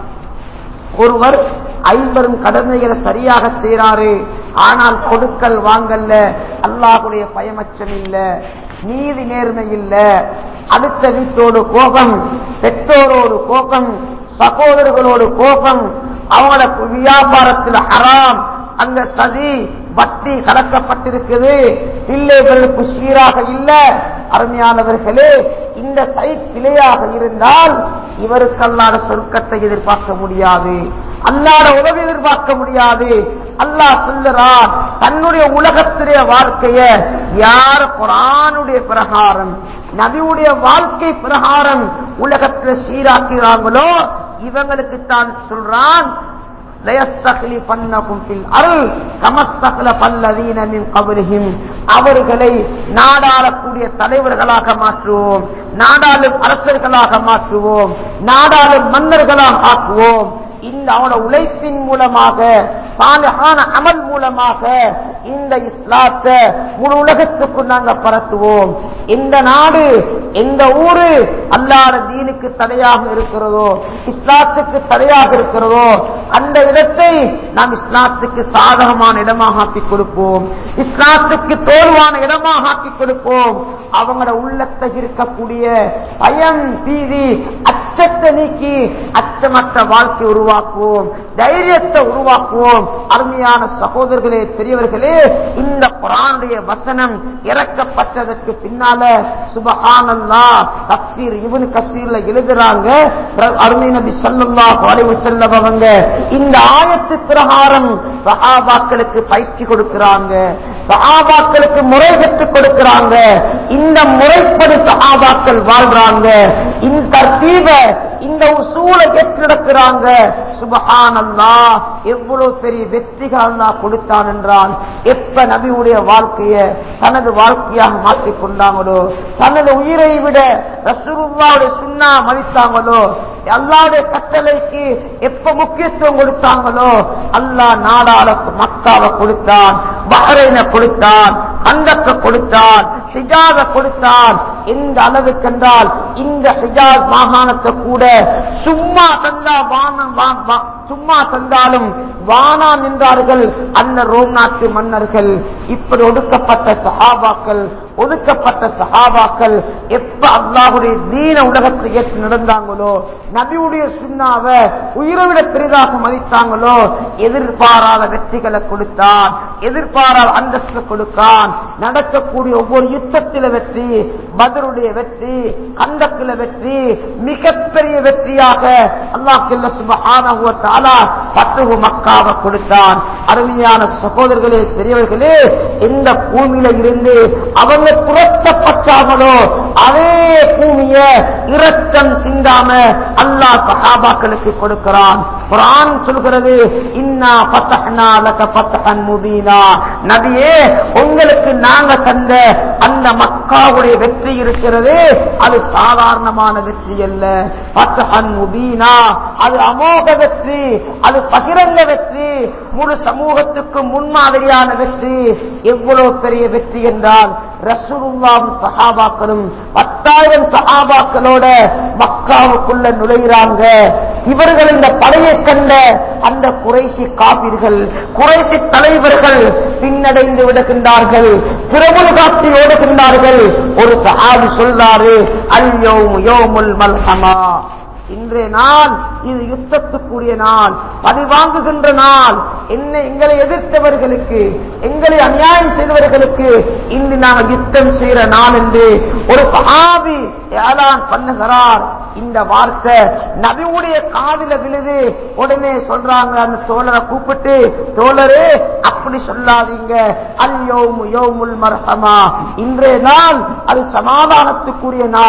ஒருவர் ஐம்பெரும் கடமைகளை சரியாக செய்றாரு ஆனால் கொடுக்கல் வாங்கல்ல அல்லாஹுடைய பயமச்சம் இல்ல நீதி நேர்மை இல்ல அடுத்த வீட்டோடு கோபம் பெற்றோரோடு கோபம் சகோதரர்களோடு கோபம் அவங்களோட வியாபாரத்தில் ஹராம் அங்க சதி வட்டி கலக்கப்பட்டிருக்குது பிள்ளைகளுக்கு சீராக இல்ல அருமையானவர்களே இந்த சை பிழையாக இருந்தால் இவருக்கு அல்லாத சொர்க்கத்தை எதிர்பார்க்க முடியாது அல்லாத உதவி எதிர்பார்க்க முடியாது அல்லாஹ் சொல்லுறான் தன்னுடைய உலகத்துடைய வாழ்க்கைய யார் குரானுடைய பிரகாரம் நபியுடைய வாழ்க்கை பிரகாரம் உலகத்தில் சீராக்கிறாங்களோ இவங்களுக்கு தான் சொல்றான் لَيَسْتَخْلِفَنَّكُمْ فِي الْأَرْضِ كَمَا اسْتَخْلَفَ الَّذِينَ مِنْ قَبْلِهِمْ அவர்களை நாடாளக்கூடிய தலைவர்களாக மாற்றுவோம் நாடாளும் அரசர்களாக மாற்றுவோம் நாடாளும் மன்னர்களாக ஆக்குவோம் இந்த அவனோட உழைப்பின் மூலமாக சாலிஹான அமல் மூலமாக இந்த இஸ்லாத்தை முழு உலகத்துக்கு நாங்க பரத்துவோம் இந்த நாடு எந்த ஊரு அல்லாத தீனுக்கு தடையாக இருக்கிறதோ இஸ்லாத்துக்கு தடையாக இருக்கிறதோ அந்த இடத்தை நாம் இஸ்லாத்துக்கு சாதகமான இடமாக ஆக்கிக் கொடுப்போம் இஸ்லாத்துக்கு தோல்வான இடமாக ஆக்கிக் கொடுப்போம் அவங்களோட உள்ளத்தை இருக்கக்கூடிய பயம் பீதி அச்சத்தை நீக்கி அச்சமற்ற வாழ்க்கை உருவாக்குவோம் தைரியத்தை உருவாக்குவோம் அருமையான சகோதரர்களே பெரியவர்களே இந்த குரானுடைய வசனம் இறக்கப்பட்டதற்கு பின்னால சுபஹானல்லா தப்சீர் இவனு கசீர்ல எழுதுறாங்க அருமை நபி ஸல்லல்லாஹு அலைஹி வஸல்லம் அவங்க இந்த ஆயத்து பிரகாரம் சஹாபாக்களுக்கு பயிற்சி கொடுக்கிறாங்க சஹாபாக்களுக்கு முறை கற்றுக் கொடுக்கிறாங்க இந்த முறைப்படி சஹாபாக்கள் வாழ்றாங்க இந்த தர்த்தீப இந்த உசூலை ஏற்று நடக்கிறாங்க சுபஹானல்லா எவ்வளவு பெரிய வெற்றிகள் அல்லாஹ் கொடுத்தான் என்றால் எப்ப நபியுடைய வாழ்க்கைய தனது வாழ்க்கையாக மாற்றிக் கொண்டாங்களோ தனது உயிரை விட ரசூலுல்லாவுடைய சுண்ணா மதித்தாங்களோ அல்லாவுடைய கட்டளைக்கு எப்ப முக்கியத்துவம் கொடுத்தாங்களோ அல்லாஹ் நாடாள மக்காவை கொடுத்தான் பஹ்ரைனை கொடுத்தான் கந்தத்தை கொடுத்தான் ஹிஜாத கொடுத்தான் எந்த அளவுக்கு என்றால் இந்த ஹிஜாஸ் மாகாணத்தை கூட சும்மா தந்தா வானம் வா- வா- சும்மா தந்தாலும் வானா நின்றார்கள் அந்த ரோம் நாட்டு மன்னர்கள் இப்படி ஒடுக்கப்பட்ட சஹாபாக்கள் ஒதுக்கப்பட்ட சஹாபாக்கள் எப்ப அல்லாஹுடைய தீன உலகத்தை ஏற்று நடந்தாங்களோ நபியுடைய சுண்ணாவ உயிரை விட பெரிதாக மதித்தாங்களோ எதிர்பாராத வெற்றிகளை கொடுத்தான் எதிர்பாராத அந்தஸ்து கொடுத்தான் நடக்கக்கூடிய ஒவ்வொரு யுத்தத்தில வெற்றி பதருடைய வெற்றி கந்தக்கில வெற்றி மிகப்பெரிய வெற்றியாக அல்லாஹ் சுபஹானஹு வ தஆலா பத்துஹு மக்காவை கொடுத்தான் அருமையான சகோதரர்களே பெரியவர்களே எந்த பூமியில இருந்து அவங்க துரத்தப்பட்டாங்களோ அதே பூமிய இரத்தம் சிந்தாம அல்லாஹ் சஹாபாக்களுக்கு கொடுக்கிறான் குர்ஆன் சொல்கிறது இன்னா ஃபதஹ்னா லக ஃபத்ஹன் முபீனா நபியே உங்களுக்கு நாங்க தந்த அந்த மக்காவுடைய வெற்றி இருக்கிறது அது சாதாரணமான வெற்றி அல்ல ஃபத்ஹன் முபீனா அது அமோக வெற்றி அது பகிரங்க வெற்றி முழு சமூகத்துக்கு முன்மாதிரியான வெற்றி எவ்வளவு பெரிய வெற்றி என்றால் ரசூலுல்லாவும் சஹாபாக்களும் பத்தாயிரம் சஹாபாக்களோட மக்காவுக்குள்ள நுழைகிறாங்க இவர்கள் இந்த படையை கண்ட அந்த குறைசி காப்பீர்கள் குறைசி தலைவர்கள் பின்னடைந்து விடுகின்றார்கள் பிரபுல் காட்டி ஓடுகின்றார்கள் ஒரு சஹாபி சொல்றாரு அல்யோம் யோமுல் மல்ஹமா இன்றைய நாள் இது யுத்தத்துக்குரிய நாள் பழி வாங்குகின்ற நாள் என்ன எங்களை எதிர்த்தவர்களுக்கு எங்களை அநியாயம் செய்தவர்களுக்கு இன்று நாங்கள் யுத்தம் செய்கிற நாள் என்று ஒரு சஹாபி ஏதான் பண்ணுகிறார் இந்த வார்த்தை நபியுடைய காதில விழுது உடனே சொல்றாங்க அந்த தோழரை கூப்பிட்டு தோழரே அப்படி சொல்லாதீங்க அல்யோமு யோமுல் மர்ஹமா இன்றைய நாள் அது சமாதானத்துக்குரிய நாள்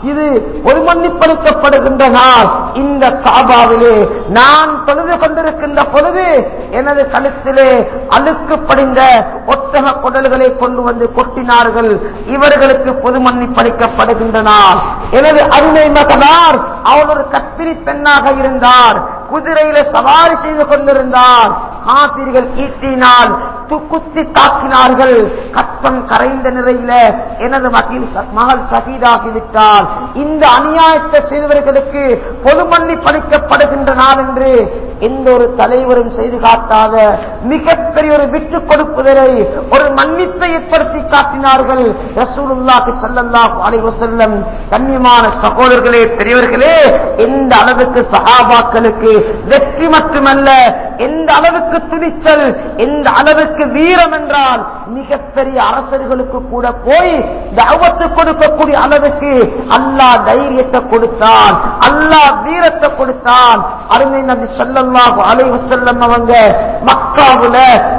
இது ஒரு மன்னிப்பளிக்கப்படுகின்ற நாள் இந்த காபாவிலே நான் தொழுது கொண்டிருக்கின்ற பொழுது எனது கழுத்திலே அழுக்கு படிந்த ஒட்டக குடல்களை கொண்டு வந்து கொட்டினார்கள் இவர்களுக்கு பொது மன்னிப்பளிக்கப்படுகின்ற நாள் எனது அருமை மகனார் அவள் ஒரு கத்திரி பெண்ணாக இருந்தார் குதிரையில சவாரி செய்து கொண்டிருந்தார் காத்திரிகள் ஈட்டினால் து- குத்தி தாக்கினார்கள் கத்தம் கரைந்த நிலையில எனது மகிழ் மகள் சகிதாகிவிட்டால் இந்த அநியாயத்தை செய்தவர்களுக்கு பொது மன்னிப்பளிக்கப்படுகின்ற நாள் என்று எந்த ஒரு தலைவரும் செய்து காட்டாத மிகப்பெரிய ஒரு விட்டுக் கொடுப்புதலை ஒரு மன்னிப்பை ஏற்படுத்தி காட்டினார்கள் ரசூலுல்லாஹி ஸல்லல்லாஹு அலைஹி வஸல்லம் கண்ணியமான சகோதரர்களே பெரியவர்களே எந்த அளவுக்கு சஹாபாக்களுக்கு வெற்றி மட்டுமல்ல எந்த அளவுக்கு துணிச்சல் எந்த அளவுக்கு வீரம் என்றால் மிகப்பெரிய அரசர்களுக்கு கூட போய் தவத்து கொடுக்கக்கூடிய அளவுக்கு அல்லாஹ் தைரியத்தை கொடுத்தான் அல்லாஹ் வீரத்தை கொடுத்தான் அருமை நபி ஸல்லல்லாஹு அலைஹி வஸல்லம் அவங்க மக்காவுல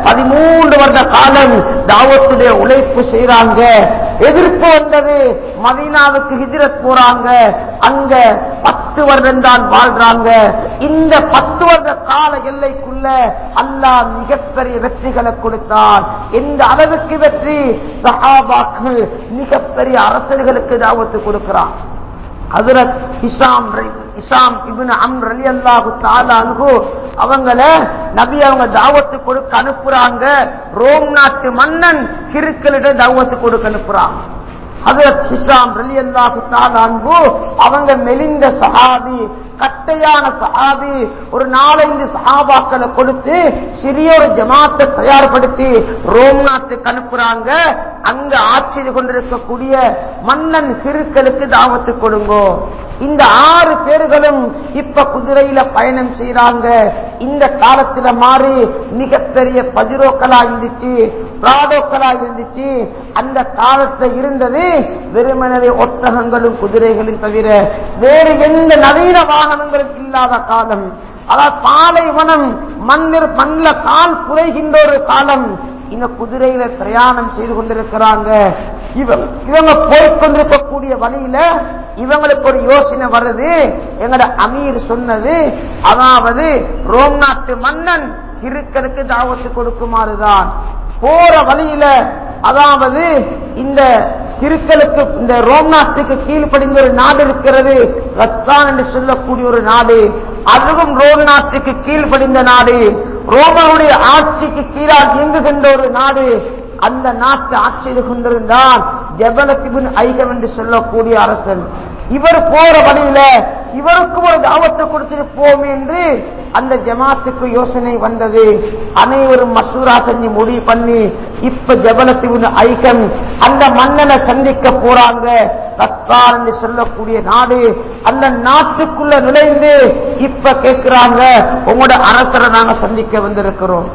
13 வருட காலம் தாவத்துடைய உழைப்பு செய்றாங்க எதிர்ப்பு வந்தது மதீனாவுக்கு ஹிஜ்ரத் போறாங்க அங்க பத்து வருடம் தான் வாழ்றாங்க இந்த பத்து வருட கால எல்லைக்குள்ள அல்லாஹ் மிகப்பெரிய வெற்றிகளை கொடுத்தான் எந்த அளவுக்கு வெற்றி சஹாபாக்கள் மிகப்பெரிய அரசர்களுக்கு தாவத்து கொடுக்கிறான் ஹஜரத் இஷாம் ரை- இஷாம் இப்னு அம்ர் ரலியல்லாஹு தஆலா அன்ஹு அவங்கள நபி அவங்க தாவத்து கொடுக்க அனுப்புறாங்க ரோம் நாட்டு மன்னன் கிறுக்களிடம் தாவத்து கொடுக்க அனுப்புறாங்க ஹஜரத் ஹிஷாம் ரலியல்லாஹு தஆலா அன்ஹு அவங்க மெலிந்த சஹாபி கட்டையான சஹாபி ஒரு நாலஞ்சு சஹாபாக்களை கொடுத்து சிறிய ஒரு ஜமாத்தை தயார்படுத்தி ரோம் நாட்டுக்கு அனுப்புறாங்க அங்க ஆட்சி செய்து கொண்டிருக்கக்கூடிய மன்னன் கிருக்களுக்கு தாவத்து கொடுங்கோ இந்த ஆறு பேர்களும் இப்ப குதிரையில பயணம் செய்யறாங்க இந்த காலத்துல மாறி மிகப்பெரிய பஜுரோக்களா இருந்துச்சு பிராடோக்களா இருந்துச்சு அந்த காலத்துல இருந்தது வெறுமனவே ஒட்டகங்களும் குதிரைகளும் தவிர வேறு எந்த நவீன வாகனங்களும் இல்லாத காலம் அதாவது பாலைவனம் மண்ணில் மண்ணில் கால் புரைகின்ற ஒரு காலம் இந்த குதிரையில பிரயாணம் செய்து கொண்டிருக்கிறாங்க இவங்க இவங்க போய்கொண்டிருக்கக்கூடிய வழியில இவங்களுக்கு ஒரு யோசனை வருது எங்கட அமீர் சொன்னது அதாவது ரோம் நாட்டு மன்னன் கிறுக்கனுக்கு தாவத்து கொடுக்குமாறுதான் போற வழியில அதாவது இந்த கிறுக்கலுக்கு இந்த ரோம் நாட்டுக்கு கீழ்ப்படிந்த ஒரு நாடு இருக்கிறது ரஸ்தான் என்று சொல்லக்கூடிய ஒரு நாடு அதுவும் ரோம் நாட்டுக்கு கீழ்ப்படிந்த நாடு ரோமனுடைய ஆட்சிக்கு கீழாக இயங்குகின்ற ஒரு நாடு அந்த நாட்டு ஆட்சி செய்து கொண்டிருந்தான் ஜபலத்திபின் ஐகம் என்று சொல்லக்கூடிய அரசன் இவர் போற வழியில இவருக்கும் ஒரு தாவத்தை கொடுத்துட்டு போமே என்று அந்த ஜமாத்துக்கு யோசனை வந்தது அனைவரும் மசூரா செஞ்சு முடிவு பண்ணி இப்ப ஜபலத்தின் ஐக்கம் அந்த மன்னனை சந்திக்க போறாங்க கத்தார் என்று சொல்லக்கூடிய நாடு அந்த நாட்டுக்குள்ள நுழைந்து இப்ப கேட்கிறாங்க உங்களோட அரசரை நாங்க சந்திக்க வந்திருக்கிறோம்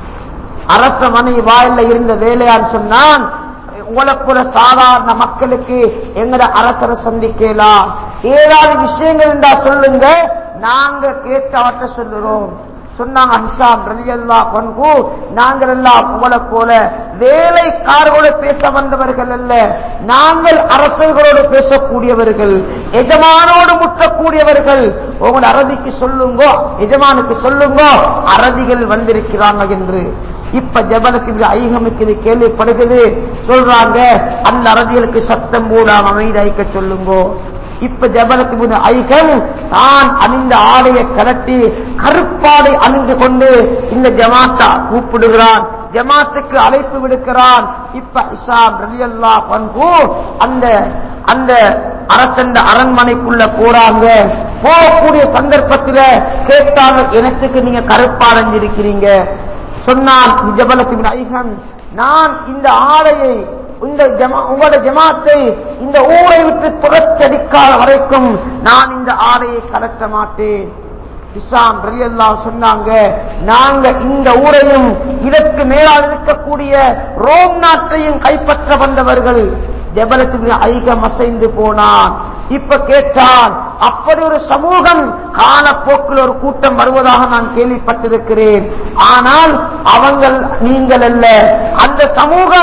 அரச மனை வாயில இருந்த வேலையான்னு சொன்னான் உங்களுக்குள்ள சாதாரண மக்களுக்கு எங்கட அரசரை சந்திக்கலாம் ஏதாவது விஷயங்கள் இருந்தா சொல்லுங்க நாங்க கேட்டு அவற்றை சொல்லுறோம் சொன்னாங்க ஹிசாம் ரலியல்லா பண்பு நாங்கள் எல்லாம் உங்களை போல வேலைக்காரர்களோடு பேச வந்தவர்கள் அல்ல நாங்கள் அரசர்களோடு பேசக்கூடியவர்கள் எஜமானோடு முட்டக்கூடியவர்கள் உங்களோட அரபிக்கு சொல்லுங்க எஜமானுக்கு சொல்லுங்க அரபிகள் வந்திருக்கிறாங்க என்று இப்ப ஜபலுக்கு ஐகமுக்கு இது கேள்விப்படுகிறது சொல்றாங்க அந்த அரபிகளுக்கு சத்தம் போடாம அமைதியாய்க்க சொல்லுங்கோ இப்ப ஜபலுக்கு ஐகம் தான் அணிந்த ஆடையை கலட்டி கருப்பாடை அணிந்து கொண்டு இந்த ஜமாத்தா கூப்பிடுகிறான் ஜமாத்துக்கு அழைப்பு விடுக்கிறான் இப்ப இஷாம் ரலியல்லா பண்பு அந்த அந்த அரசன் அரண்மனைக்குள்ள போறாங்க போகக்கூடிய சந்தர்ப்பத்தில் கேட்டாங்க எனத்துக்கு நீங்க கருப்பாடைஞ்சிருக்கிறீங்க சொன்னான் ஜபலத்தின் ஐகன் நான் இந்த ஆடையை இந்த ஜமா உங்களோட ஜமாத்தை இந்த ஊரை விட்டு துரத்தடிக்காத வரைக்கும் நான் இந்த ஆடையை கலட்ட மாட்டேன் இஸ்லாம் ரலியல்லா சொன்னாங்க நாங்க இந்த ஊரையும் இதற்கு மேலால் இருக்கக்கூடிய ரோம் நாட்டையும் கைப்பற்ற வந்தவர்கள் ஜபலத்துக்கு ஐகம் அசைந்து போனான் இப்ப கேட்டான் அப்படி ஒரு சமூகம் காலப்போக்கில் ஒரு கூட்டம் வருவதாக நான் கேள்விப்பட்டிருக்கிறேன் ஆனால் அவங்கள் நீங்கள் அல்ல அந்த சமூகம்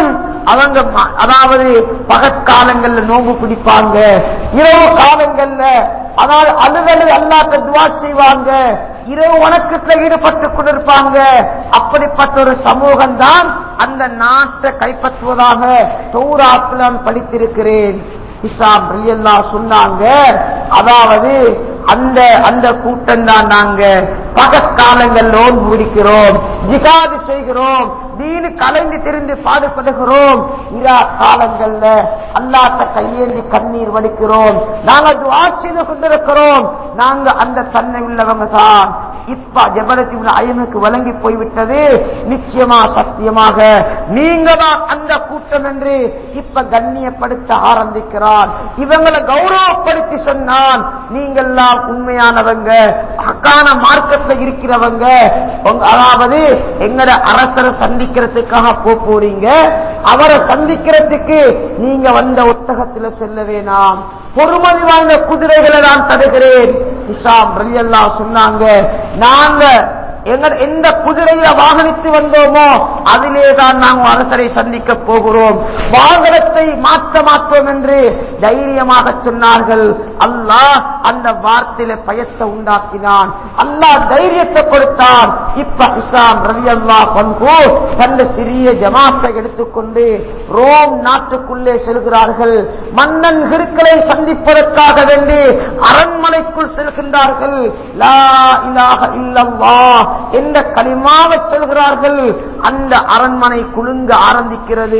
அவங்க ம- அதாவது பகற்காலங்கள்ல நோம்பு பிடிப்பாங்க இரவு காலங்கள்ல அதாவது அழுதழு அல்லாட்ட துவா செய்வாங்க இரவு வணக்கத்தில் ஈடுபட்டுக் கொண்டிருப்பாங்க அப்படிப்பட்ட ஒரு சமூகம் தான் அந்த நாட்டை கைப்பற்றுவதாக தௌராத்தில் நான் படித்திருக்கிறேன் இஸ்லாம் ரலியல்லா சொன்னாங்க அதாவது அந்த அந்த கூட்டம் தான் நாங்க பகற்காலங்கள் நோன்பு பிடிக்கிறோம் ஜிகாது செய்கிறோம் தீனு கலைந்து திரிந்து பாடுபடுகிறோம் இரா காலங்கள்ல அல்லாட்ட கையேந்தி கண்ணீர் வடிக்கிறோம் நாங்க துவா செய்து கொண்டிருக்கிறோம் நாங்க அந்த தன்மை உள்ளவங்க தான் இப்ப ஜபரத்தி ஐயனுக்கு வழங்கி போய்விட்டது நிச்சயமா சத்தியமாக நீங்க தான் அந்த கூட்டம் என்று இப்ப கண்ணியப்படுத்த ஆரம்பிக்கிறான் இவங்களை கௌரவப்படுத்தி சொன்னான் நீங்கெல்லாம் உண்மையானவங்க அக்கான மார்க்கத்துல இருக்கிறவங்க உங்க- அதாவது எங்கட அரசரை சந்திக்கிறதுக்காக போக போறீங்க அவரை சந்திக்கிறதுக்கு நீங்க வந்த ஒட்டகத்துல செல்ல வேணாம் பொறுமதி வாய்ந்த குதிரைகளை நான் தருகிறேன் இசாம் ரலியல்லா சொன்னாங்க நாங்க எங்க எந்த குதிரையில வாகனித்து வந்தோமோ அதிலே தான் நாங்கள் அரசரை சந்திக்க போகிறோம் வாகனத்தை மாற்ற மாட்டோம் என்று தைரியமாக சொன்னார்கள் அல்லாஹ் அந்த வார்த்தையில பயத்தை உண்டாக்கினான் அல்லாஹ் தைரியத்தை கொடுத்தான் இப்ப இஸ்லாம் ரவி அல்லா பண்பு தந்த சிறிய ஜமாத்தை எடுத்துக்கொண்டு ரோம் நாட்டுக்குள்ளே செல்கிறார்கள் மன்னன் கிருக்களை சந்திப்பதற்காக வேண்டி அரண்மனைக்குள் செல்கின்றார்கள் லா இலாஹ இல்லல்லாஹ் என்ற களிமாவை சொல்கிறார்கள் அந்த அரண்மனை குலுங்க ஆரம்பிக்கிறது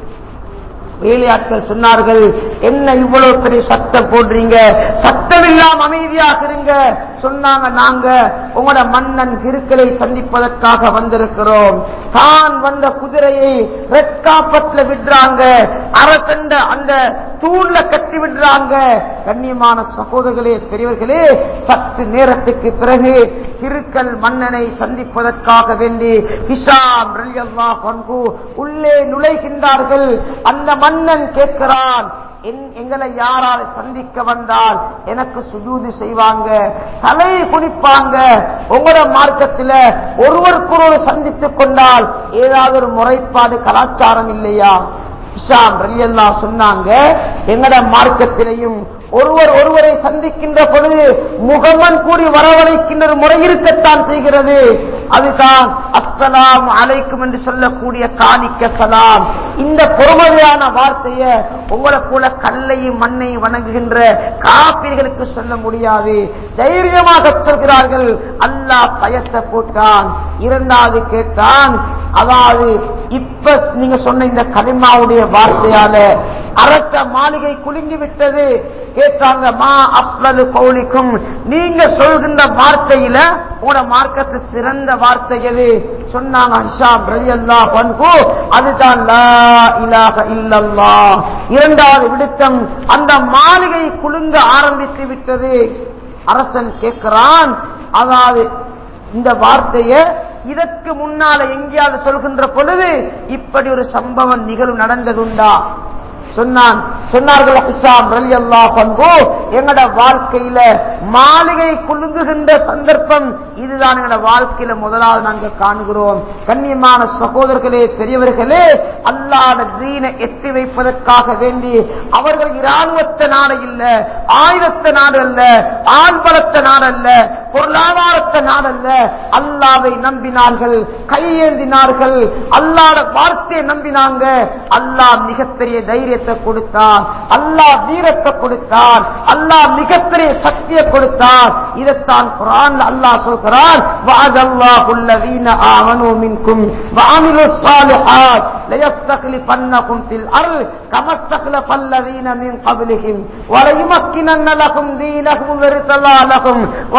வேலையாட்கள் சொன்னார்கள் என்ன இவ்வளவு பெரிய சத்தம் போடுறீங்க சத்தம் இல்லாம அமைதியாக இருங்க சொன்னாங்க நாங்க உங்களோட மன்னன் கிருக்களை சந்திப்பதற்காக வந்திருக்கிறோம் தான் வந்த குதிரையை ரெட்காப்பட்ல விடுறாங்க அரசண்ட அந்த தூண்ல கட்டி விடுறாங்க கண்ணியமான சகோதரர்களே பெரியவர்களே சற்று நேரத்துக்கு பிறகு கிருக்கல் மன்னனை சந்திப்பதற்காக வேண்டி ஹிஷாம் ரலியல்லாஹு அன்ஹு உள்ளே நுழைகின்றார்கள் அந்த மன்னன் கேட்கிறான் என்- எங்களை யாரால் சந்திக்க வந்தால் எனக்கு சுஜூது செய்வாங்க தலை குனிப்பாங்க உங்களோட மார்க்கத்தில் ஒருவருக்கொருவர் சந்தித்துக் கொண்டால் ஏதாவது ஒரு முறைப்பாடு கலாச்சாரம் இல்லையா இஷாம் ரலியல்லா சொன்னாங்க எங்கட மார்க்கத்திலையும் ஒருவர் ஒருவரை சந்திக்கின்ற பொழுது முகமன் கூறி வரவழைக்கின்ற ஒரு முறை இருக்கத்தான் செய்கிறது அதுதான் அஸ்ஸலாம் அலைக்கும் என்று சொல்லக்கூடிய காணிக்க சலாம் இந்த பொறுமதியான வார்த்தையை உங்களை போல கல்லையும் மண்ணையும் வணங்குகின்ற காப்பீர்களுக்கு சொல்ல முடியாது தைரியமாக சொல்கிறார்கள் அல்லாஹ் பயத்தை போட்டான் இரண்டாவது கேட்டான் அதாவது இப்ப நீங்க சொன்ன இந்த கலிமாவுடைய வார்த்தையால அரச மாளிகை குலுங்கி விட்டது கேட்டாங்க மா அப்லது கௌலிக்கும் நீங்க சொல்கின்ற வார்த்தையில உங்களோட மார்க்கத்து சிறந்த வார்த்தை எது சொன்னாங்க ஹிஷாம் ரலியல்லாஹு அன்ஹு அதுதான் லா இலாஹ இல்லல்லாஹ் இரண்டாவது விடுத்தம் அந்த மாளிகை குலுங்க ஆரம்பித்து விட்டது அரசன் கேட்கிறான் அதாவது இந்த வார்த்தையை இதற்கு முன்னால எங்கேயாவது சொல்கின்ற பொழுது இப்படி ஒரு சம்பவம் நிகழ்வு நடந்ததுண்டா சொன்னான் சொன்னார்கள் ஹிஷாம் ரலியல்லாஹு அன்ஹு எங்கட வாழ்க்கையில மாளிகை குலுங்குகின்ற சந்தர்ப்பம் இதுதான் எங்கட வாழ்க்கையில முதலாவது நாங்கள் காணுகிறோம் கண்ணியமான சகோதரர்களே பெரியவர்களே அல்லாத தீனை எத்தி வைப்பதற்காக வேண்டி அவர்கள் இராணுவத்த நாடு இல்ல ஆயுதத்த நாடு அல்ல ஆள்பலத்த நாடு அல்ல பொருளாதாரத்த நாடு அல்ல அல்லாவை நம்பினார்கள் கையேந்தினார்கள் அல்லாத வார்த்தையை நம்பினாங்க அல்லாஹ் மிகப்பெரிய தைரியத்தை கொடுத்தான் அல்லாஹ் வீரத்தை கொடுத்தான் அல்லாஹ் மிகப்பெரிய சக்தியை கொடுத்தான் இதைத்தான் குரான் அல்லாஹ் சொல்கிறான் வாதல்லாஹுல்லதீன ஆமனு மின்கும் வஅமிலு ஸாலிஹாத் ليستخلفنكم في الأرض كما استخلف الذين من قبلهم وليمكنن لكم دينكم وارتضى لكم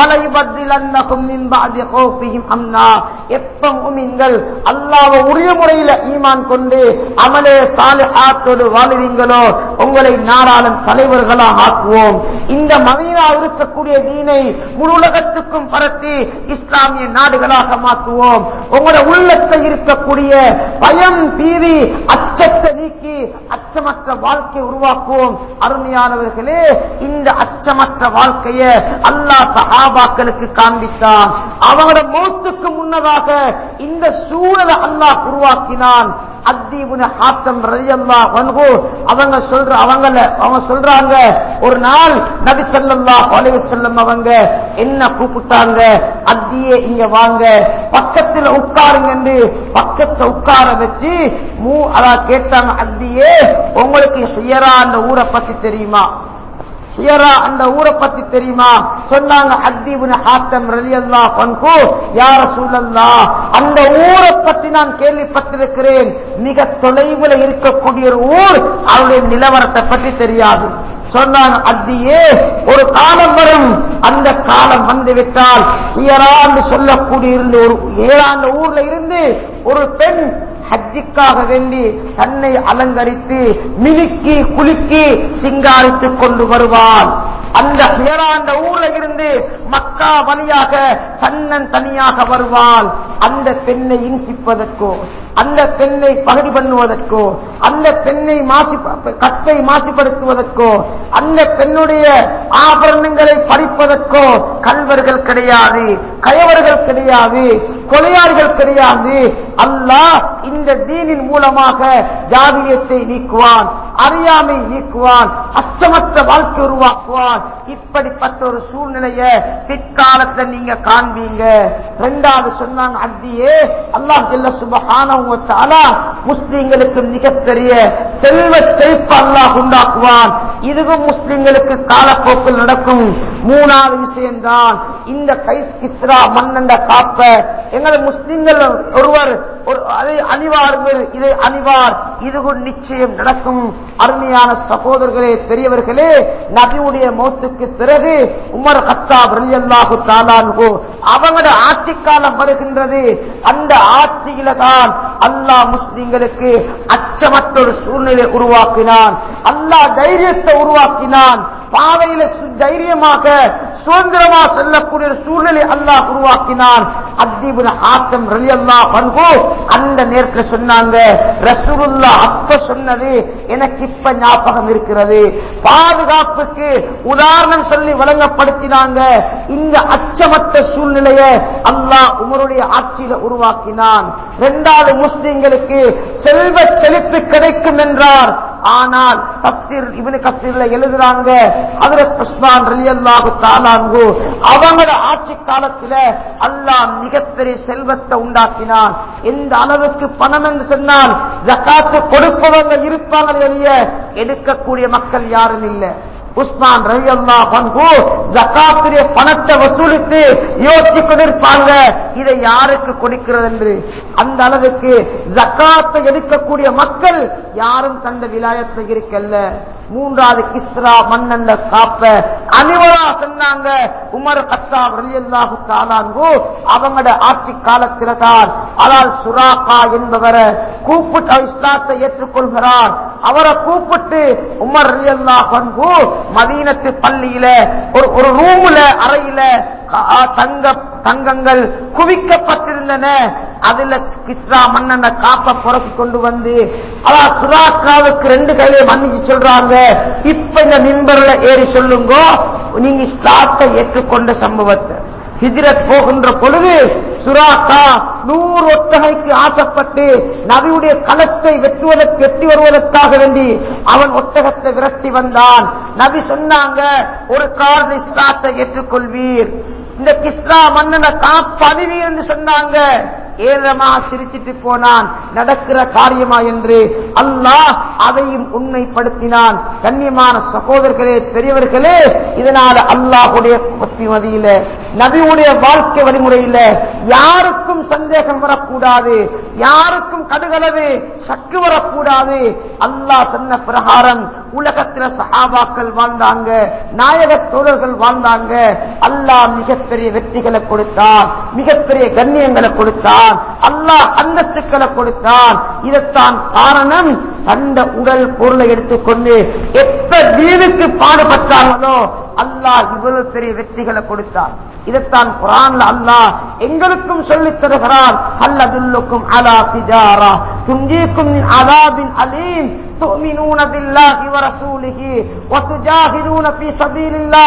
وليبدلنكم من بعد خوفهم أمنا எப்ப முமின்கள் அல்லாஹ்வை உரிய முறையில ஈமான் கொண்டு அமலே சாலிஹாத்தோடு வாழுவீங்களோ உங்களை நாடாளும் தலைவர்களாக ஆக்குவோம் இந்த மதீனா இருக்கக்கூடிய தீனை முழு உலகத்துக்கும் பரத்தி இஸ்லாமிய நாடுகளாக மாற்றுவோம் உங்களோட உள்ளத்தை இருக்கக்கூடிய பயம் பீதி அச்சத்தை நீக்கி அச்சமற்ற வாழ்க்கையை உருவாக்குவோம் அருமையானவர்களே இந்த அச்சமற்ற வாழ்க்கையை அல்லாஹ் சஹாபாக்களுக்கு காண்பித்தான் அவங்களோட மௌத்துக்கு முன்னதாக இந்த சூழலை அல்லாஹ் உருவாக்கினான் அத்தீபுன ஆத்தம் ரலியல்லா வன்கு அவங்க சொல்ற அவங்கள அவங்க சொல்றாங்க ஒரு நாள் நபி ஸல்லல்லாஹு அலைஹி வஸல்லம் அவங்க என்ன கூப்பிட்டாங்க அத்தியே இங்க வாங்க பக்கத்துல உட்காருங்க பக்கத்துல உட்கார வச்சு மூ அதா கேட்டாங்க அத்தியே உங்களுக்கு ஹியரா அந்த ஊரை பத்தி தெரியுமா ஹியரா அந்த ஊரை பத்தி தெரியுமா சொன்னாங்க அத்தீபுன ஹாத்தம் ரலியல்லா பன்கு யார சூழல்லா அந்த ஊரை பத்தி நான் கேள்விப்பட்டிருக்கிறேன் மிக தொலைவில் இருக்கக்கூடிய ஒரு ஊர் அவருடைய நிலவரத்தை பற்றி தெரியாது சொன்னாங்க அத்தியே ஒரு காலம் வரும் அந்த காலம் வந்து விட்டால் ஹியரான்னு சொல்லக்கூடிய இருந்த ஒரு ஏழாண்டு ஊர்ல இருந்து ஒரு பெண் ஹஜ்ஜிக்காக வேண்டி தன்னை அலங்கரித்து மினுக்கி குலுக்கி சிங்காரித்துக் கொண்டு வருவாள் அந்த பேராண்ட ஊர்ல இருந்து மக்கா வழியாக தன்னன் தனியாக வருவாள் அந்த பெண்ணை இன்சிப்பதற்கோ அந்த பெண்ணை பகுதி பண்ணுவதற்கோ அந்த பெண்ணை மாசு கற்பை மாசுபடுத்துவதற்கோ அந்த பெண்ணுடைய ஆபரணங்களை பறிப்பதற்கோ கல்வர்கள் கிடையாது கயவர்கள் கிடையாது கொலையாளிகள் கிடையாது அல்லாஹ் இந்த தீனின் மூலமாக ஜாதியத்தை நீக்குவான் அறியாமை நீக்குவான் அச்சமற்ற வாழ்க்கை உருவாக்குவான் இப்படிப்பட்ட ஒரு சூழ்நிலையை பிற்காலத்துல நீங்க காண்பீங்க ரெண்டாவது சொன்னாங்க அத்தியே அல்லாஹ் ஜல்ல சுபஹானஹு வ தஆலா முஸ்லிம்களுக்கு மிகப்பெரிய செல்வ செழிப்பு அல்லாஹ் உண்டாக்குவான் இதுவும் முஸ்லிம்களுக்கு காலப்போக்கில் நடக்கும் மூணாவது விஷயம்தான் இந்த கை கிஸ்ரா மன்னண்ட காப்ப எங்களை முஸ்லிம்கள் ஒருவர் ஒரு அதை அணிவார்கள் இதை அணிவார் இதுவும் நிச்சயம் நடக்கும் அருமையான சகோதரர்களே பெரியவர்களே நபியுடைய மௌத்துக்கு பிறகு உமர் ஹத்தாப் ரலியல்லாஹு தாலான்ஹு அவங்களோட ஆட்சி காலம் வருகின்றது அந்த ஆட்சியில தான் அல்லாஹ் முஸ்லிம்களுக்கு அச்சமற்ற ஒரு சூழ்நிலை உருவாக்கினான் அல்லாஹ் தைரியத்தை உருவாக்கினான் பாதையில சு- தைரியமாக சுதந்திரமா செல்லக்கூடிய ஒரு சூழ்நிலை அல்லாஹ் உருவாக்கினான் அத்தீபுன ஆத்தம் ரலி அல்லாஹ் பண்பு அந்த நேரத்தில் சொன்னாங்க ரசூலுல்லா அப்ப சொன்னது எனக்கு இப்ப ஞாபகம் இருக்கிறது பாதுகாப்புக்கு உதாரணம் சொல்லி வழங்கப்படுத்தினாங்க இந்த அச்சமற்ற சூழ்நிலையை அல்லாஹ் உமருடைய ஆட்சியில உருவாக்கினான் இரண்டாவது முஸ்லிம்களுக்கு செல்வ செழிப்பு கிடைக்கும் என்றார் ஆனால் தப்சீர் இவனு கசீர்ல எழுதுறாங்க ஹஜரத் உஸ்மான் ரலியல்லாஹு தாலான்கு அவங்களோட ஆட்சி காலத்துல அல்லாஹ் மிகப்பெரிய செல்வத்தை உண்டாக்கினான் எந்த அளவுக்கு பணம் என்று சொன்னால் ஜக்காத்து கொடுப்பவங்க இருப்பாங்க வெளிய எடுக்கக்கூடிய மக்கள் யாரும் இல்லை உஸ்மான் ரலியல்லா பண்பு ஜக்காத்துடைய பணத்தை வசூலித்து யோசிச்சு கொண்டிருப்பாங்க இதை யாருக்கு கொடுக்கிறது என்று அந்த அளவுக்கு ஜக்காத்தை எடுக்கக்கூடிய மக்கள் யாரும் தந்த விலாயத்தில் இருக்கல்ல மூன்றாவது கிஸ்ரா மன்னன் காப்ப அனிவரா சொன்னாங்க உமர் கத்தாப் ரலியல்லாஹு தாலான்கு அவங்களோட ஆட்சி காலத்தில தான் அதால் சுராக்கா என்பவரை கூப்பிட்டு அவர் இஸ்லாத்தை ஏற்றுக்கொள்கிறார் அவரை கூப்பிட்டு உமர் ரலியல்லாஹு அன்ஹு மதீனத்து பள்ளியில ஒரு ஒரு ரூம்ல அறையில க- தங்க தங்கங்கள் குவிக்கப்பட்டிருந்தன அதுல கிஸ்ரா மன்னனை காப்ப புறத்து கொண்டு வந்து அதான் சுராக்காவுக்கு ரெண்டு கையில மன்னிச்சு சொல்றாங்க இப்ப இந்த மின்பர்ல ஏறி சொல்லுங்க நீங்க இஸ்லாத்தை ஏற்றுக்கொண்ட சம்பவத்தை ஹிஜ்ரத் போகின்ற பொழுது சுராக்கா நூறு ஒட்டகைக்கு ஆசைப்பட்டு நபியுடைய களத்தை வெட்டுவதற்கு வெட்டி வருவதற்காக வேண்டி அவன் ஒட்டகத்தை விரட்டி வந்தான் நபி சொன்னாங்க ஒரு கால் இஸ்லாத்தை ஏற்றுக்கொள்வீர் இந்த கிஸ்ரா மன்னனை காப்பணிவீர் என்று சொன்னாங்க ஏழமா சிரிச்சிட்டு போனான் நடக்கிற காரியமா என்று அல்லாஹ் அதையும் உண்மைப்படுத்தினான் கண்ணியமான சகோதரர்களே பெரியவர்களே இதனால அல்லாஹுடைய புத்திமதியில நபியுடைய வாழ்க்கை வழிமுறையில யாருக்கும் சந்தேகம் வரக்கூடாது யாருக்கும் கடுகளவு சக்கு வரக்கூடாது அல்லாஹ் சொன்ன பிரகாரம் உலகத்துல சஹாபாக்கள் வாழ்ந்தாங்க நாயக தோழர்கள் வாழ்ந்தாங்க அல்லாஹ் மிகப்பெரிய வெற்றிகளை கொடுத்தான் மிகப்பெரிய கண்ணியங்களை கொடுத்தான் அல்லாஹ் அந்தஸ்துக்களை கொடுத்தான் இதைத்தான் காரணம் அந்த உடல் பொருளை எடுத்துக்கொண்டு எப்ப வீடுக்கு பாடுபட்டாங்களோ அல்லாஹ் இவ்வளவு பெரிய வெற்றிகளை கொடுத்தான் இதைத்தான் குரான்ல அல்லாஹ் எங்களுக்கும் சொல்லித் தருகிறான் அல்லதுல்லுக்கும் அலா திஜாரா துஞ்சிக்கும் அதாபின் அலீம் تؤمنون بالله ورسوله وتجاهدون في سبيل الله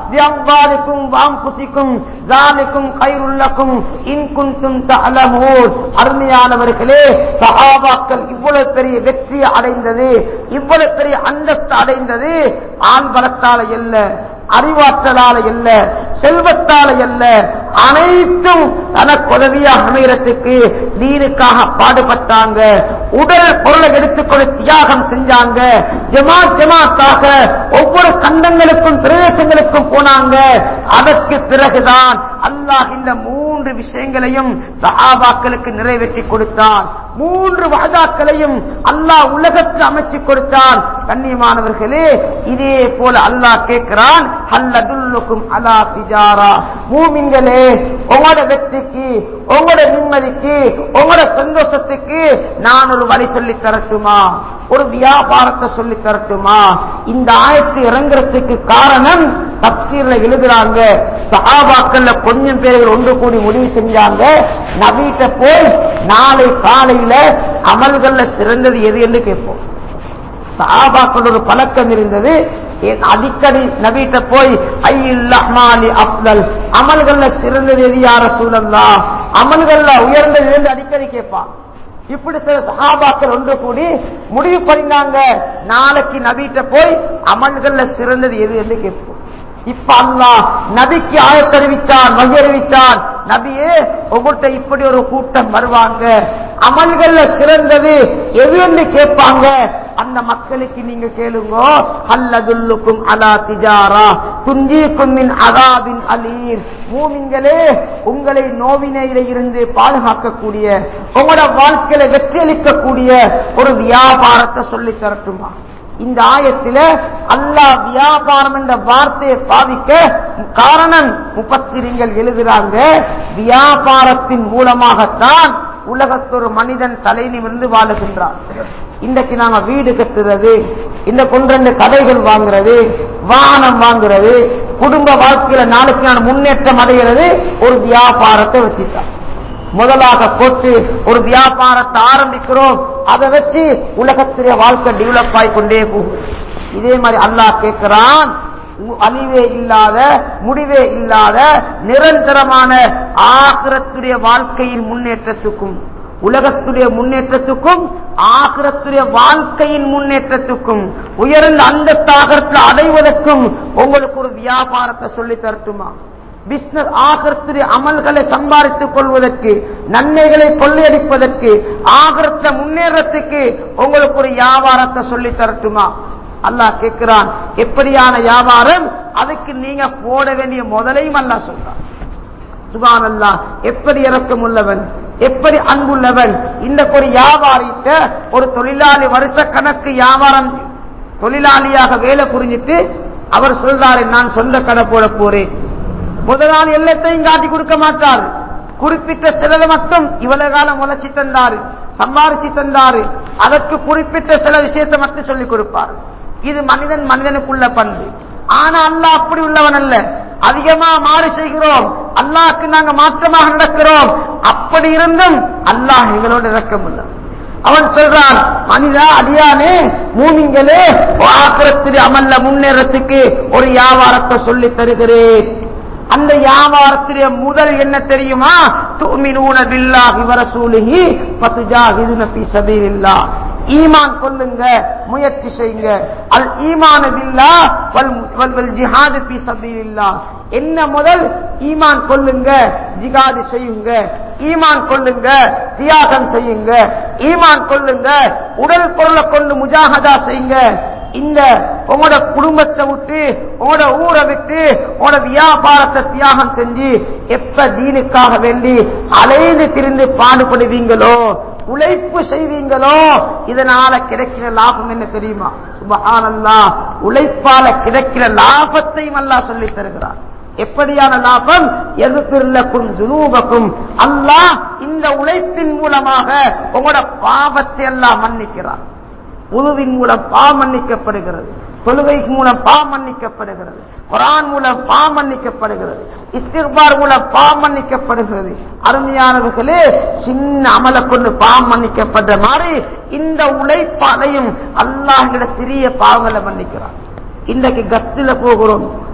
வியம்பாலிக்கும் வாம்புசிக்கும் ஜாலிக்கும் கைருள்ளக்கும் இன்குந்தும் தலமூர் அருமையானவர்களே சஹாபாக்கள் இவ்வளவு பெரிய வெற்றி அடைந்தது இவ்வளவு பெரிய அந்தஸ்து அடைந்தது ஆண் பலத்தால அல்ல அறிவாற்றலால அல்ல செல்வத்தால அல்ல அனைத்தும் தனக்கு உதவியாக அமைகிறதுக்கு தீனுக்காக பாடுபட்டாங்க உடல் பொருளை எடுத்துக்கொண்டு தியாகம் செஞ்சாங்க ஜமாத் ஜமாத்தாக ஒவ்வொரு கண்டங்களுக்கும் பிரதேசங்களுக்கும் போனாங்க அதற்கு பிறகுதான் அல்லாஹ் இந்த மூன்று விஷயங்களையும் சஹாபாக்களுக்கு நிறைவேற்றி கொடுத்தான் மூன்று வாதாக்களையும் அல்லாஹ் உலகத்தில் அமைச்சு கொடுத்தான் கண்ணியமானவர்களே இதே போல அல்லாஹ் கேட்கிறான் அல்லதுல்லுக்கும் அலா திஜாரா மூமின்களே உங்களோட வெற்றிக்கு உங்களோட நிம்மதிக்கு உங்களோட சந்தோஷத்துக்கு நான் ஒரு வழி சொல்லி தரட்டுமா ஒரு வியாபாரத்தை சொல்லி தரட்டுமா இந்த ஆயத்து இறங்குறதுக்கு காரணம் தப்சீர்ல எழுதுறாங்க சஹாபாக்கள்ல கொஞ்சம் பேர்கள் ஒன்று கூடி முடிவு செஞ்சாங்க நபீட்ட போய் நாளை காலையில அமல்கள்ல சிறந்தது எது என்று கேட்போம் சஹாபாக்கள் ஒரு பழக்கம் இருந்தது ஏன் அடிக்கடி நபீட்ட போய் ஐயுல்லி அப்தல் அமல்கள்ல சிறந்தது எது யார சூழல்லா அமல்கள்ல உயர்ந்தது என்று அடிக்கடி கேட்பான் இப்படி சில சஹாபாக்கள் ஒன்று கூடி முடிவு பண்ணினாங்க நாளைக்கு நபீட்ட போய் அமல்கள்ல சிறந்தது எது என்று கேட்போம் இப்ப அல்லா நபிக்கு ஆயத்தறிவிச்சான் வகை அறிவிச்சான் நபியே உங்கள்கிட்ட இப்படி ஒரு கூட்டம் வருவாங்க அமல்கள்ல சிறந்தது எது என்று கேட்பாங்க அந்த மக்களுக்கு நீங்க கேளுங்க அல்லதுல்லுக்கும் அலா திஜாரா துஞ்சிக்கும் மின் அகாபின் அலீர் மூமின்களே உங்களை நோவினையில இருந்து பாதுகாக்கக்கூடிய உங்களோட வாழ்க்கையில வெற்றியளிக்கக்கூடிய ஒரு வியாபாரத்தை சொல்லி தரட்டுமா இந்த ஆயத்தில அல்லாஹ் வியாபாரம் என்ற வார்த்தையை பாவிக்க காரணம் முப்பத்திரிங்கள் எழுதுறாங்க வியாபாரத்தின் மூலமாகத்தான் உலகத்தொரு மனிதன் தலை நிமிர்ந்து வாழுகின்றான் இன்றைக்கு நாங்க வீடு கட்டுறது இந்த கொண்டு கடைகள் வாங்குறது வாகனம் வாங்குறது குடும்ப வாழ்க்கையில நாளைக்கு நான் முன்னேற்றம் அடைகிறது ஒரு வியாபாரத்தை வச்சுட்டான் முதலாக போட்டு ஒரு வியாபாரத்தை ஆரம்பிக்கிறோம் அதை வச்சு உலகத்திலே வாழ்க்கை டெவலப் ஆகி கொண்டே போகும் இதே மாதிரி அல்லாஹ் கேட்கிறான் அழிவே இல்லாத முடிவே இல்லாத நிரந்தரமான ஆகிரத்துடைய வாழ்க்கையின் முன்னேற்றத்துக்கும் உலகத்துடைய முன்னேற்றத்துக்கும் ஆகிரத்துடைய வாழ்க்கையின் முன்னேற்றத்துக்கும் உயர்ந்த அந்தஸ்தாகரத்தில் அடைவதற்கும் உங்களுக்கு ஒரு வியாபாரத்தை சொல்லி தரட்டுமா பிசினஸ் ஆகரத்துடைய அமல்களை சம்பாதித்துக் கொள்வதற்கு நன்மைகளை கொள்ளையடிப்பதற்கு ஆகரத்த முன்னேறத்துக்கு உங்களுக்கு ஒரு வியாபாரத்தை சொல்லி தரட்டுமா அல்லாஹ் கேட்கிறான் எப்படியான வியாபாரம் அதுக்கு நீங்க போட வேண்டிய முதலையும் அல்லாஹ் சொல்றான் சுபான் அல்லா எப்படி இறக்கம் உள்ளவன் எப்படி அன்புள்ளவன் இந்த ஒரு வியாபாரிட்ட ஒரு தொழிலாளி வருஷ கணக்கு வியாபாரம் தொழிலாளியாக வேலை புரிஞ்சிட்டு அவர் சொல்றாரு நான் சொந்த கடை போட போறேன் முதலாளி எல்லாத்தையும் காட்டி கொடுக்க மாட்டார் குறிப்பிட்ட சிலதை மட்டும் இவ்வளவு காலம் உழைச்சி தந்தாரு சம்பாரிச்சு தந்தாரு அதற்கு குறிப்பிட்ட சில விஷயத்தை மட்டும் சொல்லிக் கொடுப்பார் இது மனிதன் மனிதனுக்குள்ள பண்பு ஆனா அல்லாஹ் அப்படி உள்ளவன் அல்ல அதிகமா மாறு செய்கிறோம் அல்லாஹ்க்கு நாங்க மாற்றமாக நடக்கிறோம் அப்படி இருந்தும் அல்லாஹ் எங்களோட இறக்கம் உள்ளவன் அவன் சொல்றான் மனிதா அடியானே மூமிங்களே ஆக்கிரத்திலே அமல்ல முன்னேறத்துக்கு ஒரு வியாபாரத்தை சொல்லி தருகிறேன் அந்த வியாபாரத்திலே முதல் என்ன தெரியுமா துமினூன பில்லாஹி வரசூலிஹி ஃபதுஜாஹிதுன ஃபீ சபீலில்லாஹ் ஈமான் கொள்ளுங்க முயற்சி செய்யுங்க அல் ஈமான பில்லா வல் வல் வல் ஜிஹாது ஃபீ சபீலில்லாஹ் என்ன முதல் ஈமான் கொள்ளுங்க ஜிகாது செய்யுங்க ஈமான் கொள்ளுங்க தியாகம் செய்யுங்க ஈமான் கொள்ளுங்க உடல் பொருளை கொண்டு முஜாஹதா செய்யுங்க இந்த உங்களோட குடும்பத்தை விட்டு உங்களோட ஊரை விட்டு உங்களோட வியாபாரத்தை தியாகம் செஞ்சு எப்ப தீனுக்காக வேண்டி அலைந்து திரிந்து பாடுபடுவீங்களோ உழைப்பு செய்வீங்களோ இதனால கிடைக்கிற லாபம் என்ன தெரியுமா சுபஹானல்லா உழைப்பால கிடைக்கிற லாபத்தையும் அல்லாஹ் சொல்லி தருகிறார் எப்படியான லாபம் எதுப்பிருக்கும் ஜுனூபக்கும் அல்லாஹ் இந்த உழைப்பின் மூலமாக உங்களோட பாவத்தை எல்லாம் மன்னிக்கிறார் உதுவின் மூலம் பா மன்னிக்கப்படுகிறது தொழுகை மூலம் பா மன்னிக்கப்படுகிறது குரான் மூலம் பா மன்னிக்கப்படுகிறது இஸ்திர்பார் மூலம் பா மன்னிக்கப்படுகிறது அருமையானவர்களே சின்ன அமலை கொண்டு பா மன்னிக்கப்படுற மாதிரி இந்த உழைப்பாலையும் அல்லாஹிட சிறிய பாவங்களை மன்னிக்கிறார் இன்றைக்கு கஸ்தில போகிறோம்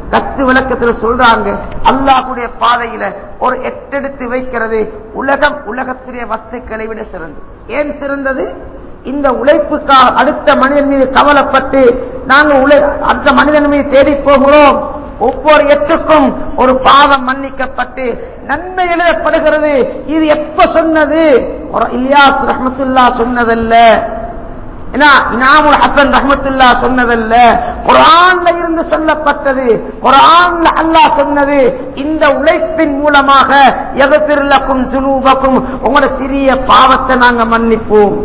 கஸ்து விளக்கத்துல சொல்றாங்க அல்லாஹ்வுடைய பாதையில ஒரு எட்டெடுத்து வைக்கிறது உலகம் உலகத்துடைய வஸ்துக்களை விட சிறந்தது ஏன் சிறந்தது இந்த உழைப்புக்காக அடுத்த மனிதன் மீது கவலைப்பட்டு நாங்க உழை அந்த மனிதன் மீது தேடி போகிறோம் ஒவ்வொரு எட்டுக்கும் ஒரு பாவம் மன்னிக்கப்பட்டு நன்மை எழுதப்படுகிறது இது எப்ப சொன்னது ஒரு இலியாஸ் ரஹமத்துல்லா சொன்னதல்ல ஏன்னா இனாமுல் ஹசன் ரஹமத்துல்லா சொன்னதல்ல குரான்ல இருந்து சொல்லப்பட்டது குரான்ல அல்லாஹ் சொன்னது இந்த உழைப்பின் மூலமாக எவத்திருலக்கும் சுனூபக்கும் உங்களோட சிறிய பாவத்தை நாங்க மன்னிப்போம்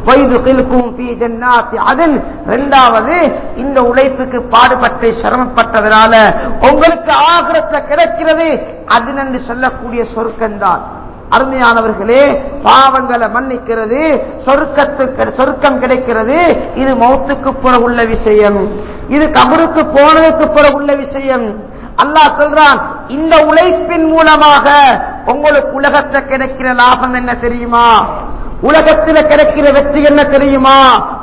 அதன் இரண்டாவது இந்த உழைப்புக்கு பாடுபட்டு சிரமப்பட்டதனால உங்களுக்கு ஆகிரத்தை கிடைக்கிறது அது என்று சொல்லக்கூடிய சொருக்கம்தான் அருமையானவர்களே பாவங்களை மன்னிக்கிறது சொருக்கத்துக்கு சொருக்கம் கிடைக்கிறது இது மௌத்துக்கு பிறகு உள்ள விஷயம் இது கபருக்கு போனதுக்கு பிறகு உள்ள விஷயம் அல்லாஹ் சொல்றான் இந்த உழைப்பின் மூலமாக உங்களுக்கு உலகத்தை கிடைக்கிற லாபம் என்ன தெரியுமா உலகத்தில் கிடைக்கிற வெற்றி என்ன தெரியுமா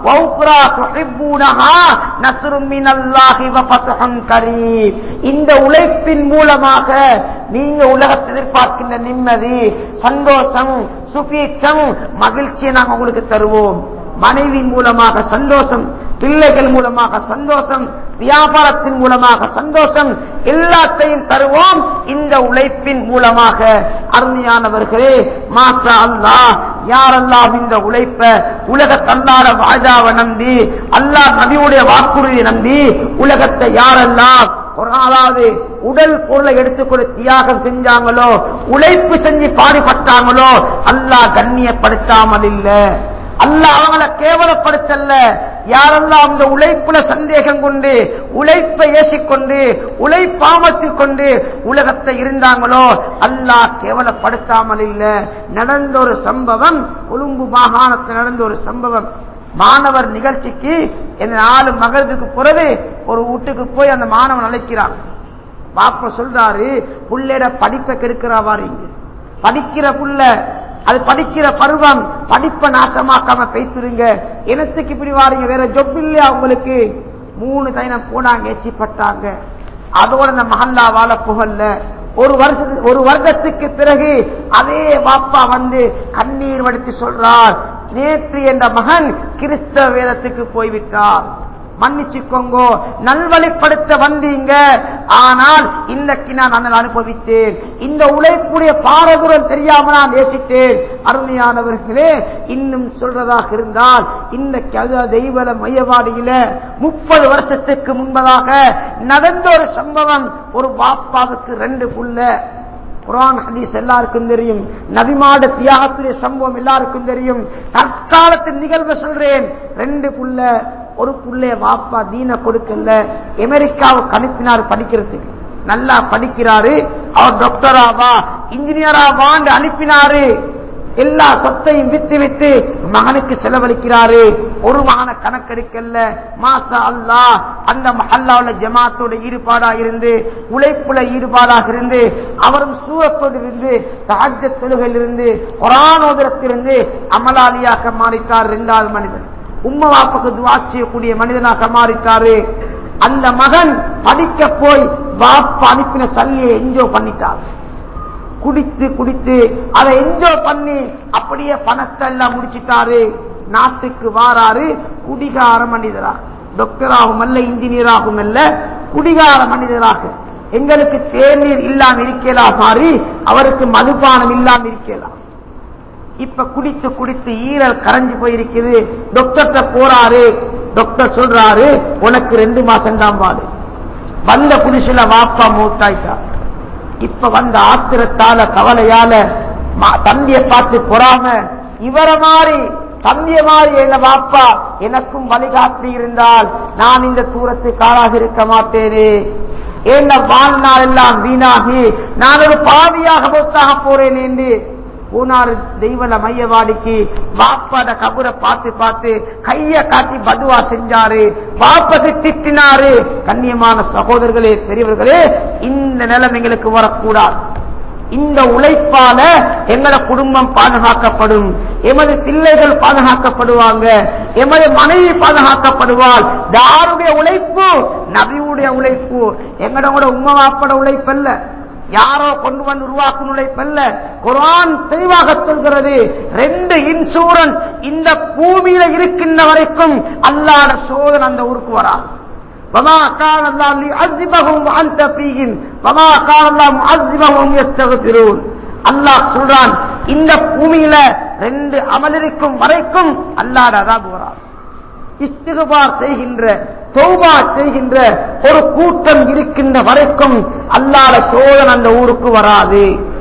இந்த உழைப்பின் மூலமாக நீங்க உலகத்தை எதிர்பார்க்கின்ற நிம்மதி சந்தோஷம் சுபீட்சம் மகிழ்ச்சியை நாங்கள் உங்களுக்கு தருவோம் மனைவி மூலமாக சந்தோஷம் பிள்ளைகள் மூலமாக சந்தோஷம் வியாபாரத்தின் மூலமாக சந்தோஷம் எல்லாத்தையும் தருவோம் இந்த உழைப்பின் மூலமாக அருமையானவர்களே மாசா அல்லா யாரெல்லாம் இந்த உழைப்ப உலக தன்னாட வாஜாவை நம்பி அல்லாஹ் நபியுடைய வாக்குறுதியை நம்பி உலகத்தை யாரெல்லாம் ஒரு நாளாவது உடல் பொருளை எடுத்துக்கொண்டு தியாகம் செஞ்சாங்களோ உழைப்பு செஞ்சு பாடுபட்டாங்களோ அல்லாஹ் கண்ணியப்படுத்தாமல் இல்லை அல்ல அவங்கள கேவலப்படுத்தல்ல யாரெல்லாம் அந்த உழைப்புல சந்தேகம் கொண்டு உழைப்பை ஏசிக்கொண்டு உழைப்பாமத்தில் கொண்டு உலகத்தை இருந்தாங்களோ அல்லாஹ் கேவலப்படுத்தாமல் இல்ல நடந்த ஒரு சம்பவம் கொழும்பு மாகாணத்தில் நடந்த ஒரு சம்பவம் மாணவர் நிகழ்ச்சிக்கு இந்த நாலு மகளுக்கு பிறகு ஒரு வீட்டுக்கு போய் அந்த மாணவன் அழைக்கிறான் பாப்ப சொல்றாரு புள்ளைட படிப்பை கெடுக்கிறவாரு இங்க படிக்கிற புள்ள அது படிக்கிற பருவம் படிப்பை நாசமாக்காம பேசுறீங்க இனத்துக்கு இப்படி வாரீங்க வேற ஜொப் இல்லையா உங்களுக்கு மூணு தைனம் போனாங்க எச்சிப்பட்டாங்க அதோட இந்த மஹல்லா வாழ புகழ்ல ஒரு வருஷத்துக்கு ஒரு வருடத்துக்கு பிறகு அதே பாப்பா வந்து கண்ணீர் வடித்து சொல்றார் நேற்று என்ற மகன் கிறிஸ்தவ வேதத்துக்கு போய்விட்டார் மன்னிச்சுக்கோங்க நல்வழிப்படுத்த வந்தீங்க ஆனால் இன்னைக்கு நான் அண்ணன் அனுபவித்தேன் இந்த உழைப்புடைய பாரதூரம் தெரியாம நான் நேசித்தேன் அருமையானவர்களே இன்னும் சொல்றதாக இருந்தால் இன்னைக்கு அது தெய்வல மையவாடியில முப்பது வருஷத்துக்கு முன்பதாக நடந்த ஒரு சம்பவம் ஒரு பாப்பாவுக்கு ரெண்டு புள்ள குரான் ஹதீஸ் எல்லாருக்கும் தெரியும் நபிமாட தியாகத்துடைய சம்பவம் எல்லாருக்கும் தெரியும் தற்காலத்தின் நிகழ்வு சொல்றேன் ரெண்டு புள்ள ஒரு புள்ளைய வாப்பா தீன கொடுக்கல அமெரிக்காவுக்கு அனுப்பினார் படிக்கிறதுக்கு நல்லா படிக்கிறாரு அவர் டாக்டராவா இன்ஜினியராவான்னு அனுப்பினாரு எல்லா சொத்தையும் வித்து வித்து மகனுக்கு செலவழிக்கிறாரு ஒரு மகன கணக்கெடுக்கல்ல மாசா அல்லா அந்த மஹல்லாவுல ஜமாத்தோட ஈடுபாடா இருந்து உழைப்புல ஈடுபாடாக இருந்து அவரும் சூரத்தோடு இருந்து தாஜ தொழுகையில் இருந்து கொரானோதரத்திலிருந்து அமலாளியாக மாறிட்டார் இரண்டாவது மனிதன் உம்ம வாப்புக்கு துவா செய்யக்கூடிய மனிதனாக மாறிட்டாரு அந்த மகன் படிக்க போய் வாப்பா அனுப்பின சல்லியை என்ஜாய் பண்ணிட்டார் குடித்து குடித்து அதை என்ஜாய் பண்ணி அப்படியே பணத்தை எல்லாம் முடிச்சிட்டாரு நாட்டுக்கு வாராரு குடிகார மனிதராக டாக்டராகவும் அல்ல இன்ஜினியராகவும் அல்ல குடிகார மனிதராக எங்களுக்கு தேநீர் இல்லாம இருக்கலாம் மாறி அவருக்கு மதுபானம் இல்லாம இருக்கலாம் இப்ப குடித்து குடித்து ஈரல் கரைஞ்சு போயிருக்குது டாக்டர்கிட்ட போறாரு டாக்டர் சொல்றாரு உனக்கு ரெண்டு மாசம் தான் பாடு வந்த புதுசுல வாப்பா மூத்தாயிட்டா இப்ப வந்த ஆத்திரத்தால கவலையால தம்பிய பார்த்து பொறாம இவர மாதிரி தம்பிய மாதிரி என்ன வாப்பா எனக்கும் வழிகாட்டி இருந்தால் நான் இந்த தூரத்துக்கு ஆளாக இருக்க மாட்டேனே என்ன வாழ்நாள் எல்லாம் வீணாகி நான் ஒரு பாவியாக பொத்தாக போறேன் என்று பூனாறு தெய்வல மையவாடிக்கு வாப்பாட கபுரை பார்த்து பார்த்து கைய காட்டி பதுவா செஞ்சாரு வாப்பது திட்டினாரு கண்ணியமான சகோதரர்களே பெரியவர்களே இந்த நிலம் எங்களுக்கு வரக்கூடாது இந்த உழைப்பால எங்களோட குடும்பம் பாதுகாக்கப்படும் எமது பிள்ளைகள் பாதுகாக்கப்படுவாங்க எமது மனைவி பாதுகாக்கப்படுவாள் யாருடைய உழைப்பு நபியுடைய உழைப்பு எங்களோட உம்மா வாப்பட உழைப்பல்ல யாரோ கொண்டு வந்து உருவாக்கும் உழைப்பல்ல குரான் தெளிவாக சொல்கிறது ரெண்டு இன்சூரன்ஸ் இந்த பூமியில இருக்கின்ற வரைக்கும் அல்லாத சோதனை அந்த ஊருக்கு வரா وما كان الله ليعذبهم وانت فيهم وما كان الله معذبهم وهم يستغفرون அல்லாஹ் சொல்றான் இந்த பூமியில ரெண்டு அமல் இருக்கும் வரைக்கும் அல்லாட அதாபு வராது இஸ்திகுபார் செய்கின்ற தௌபா செய்கின்ற ஒரு கூட்டம் இருக்கின்ற வரைக்கும் அல்லாட சோதனை அந்த ஊருக்கு வராது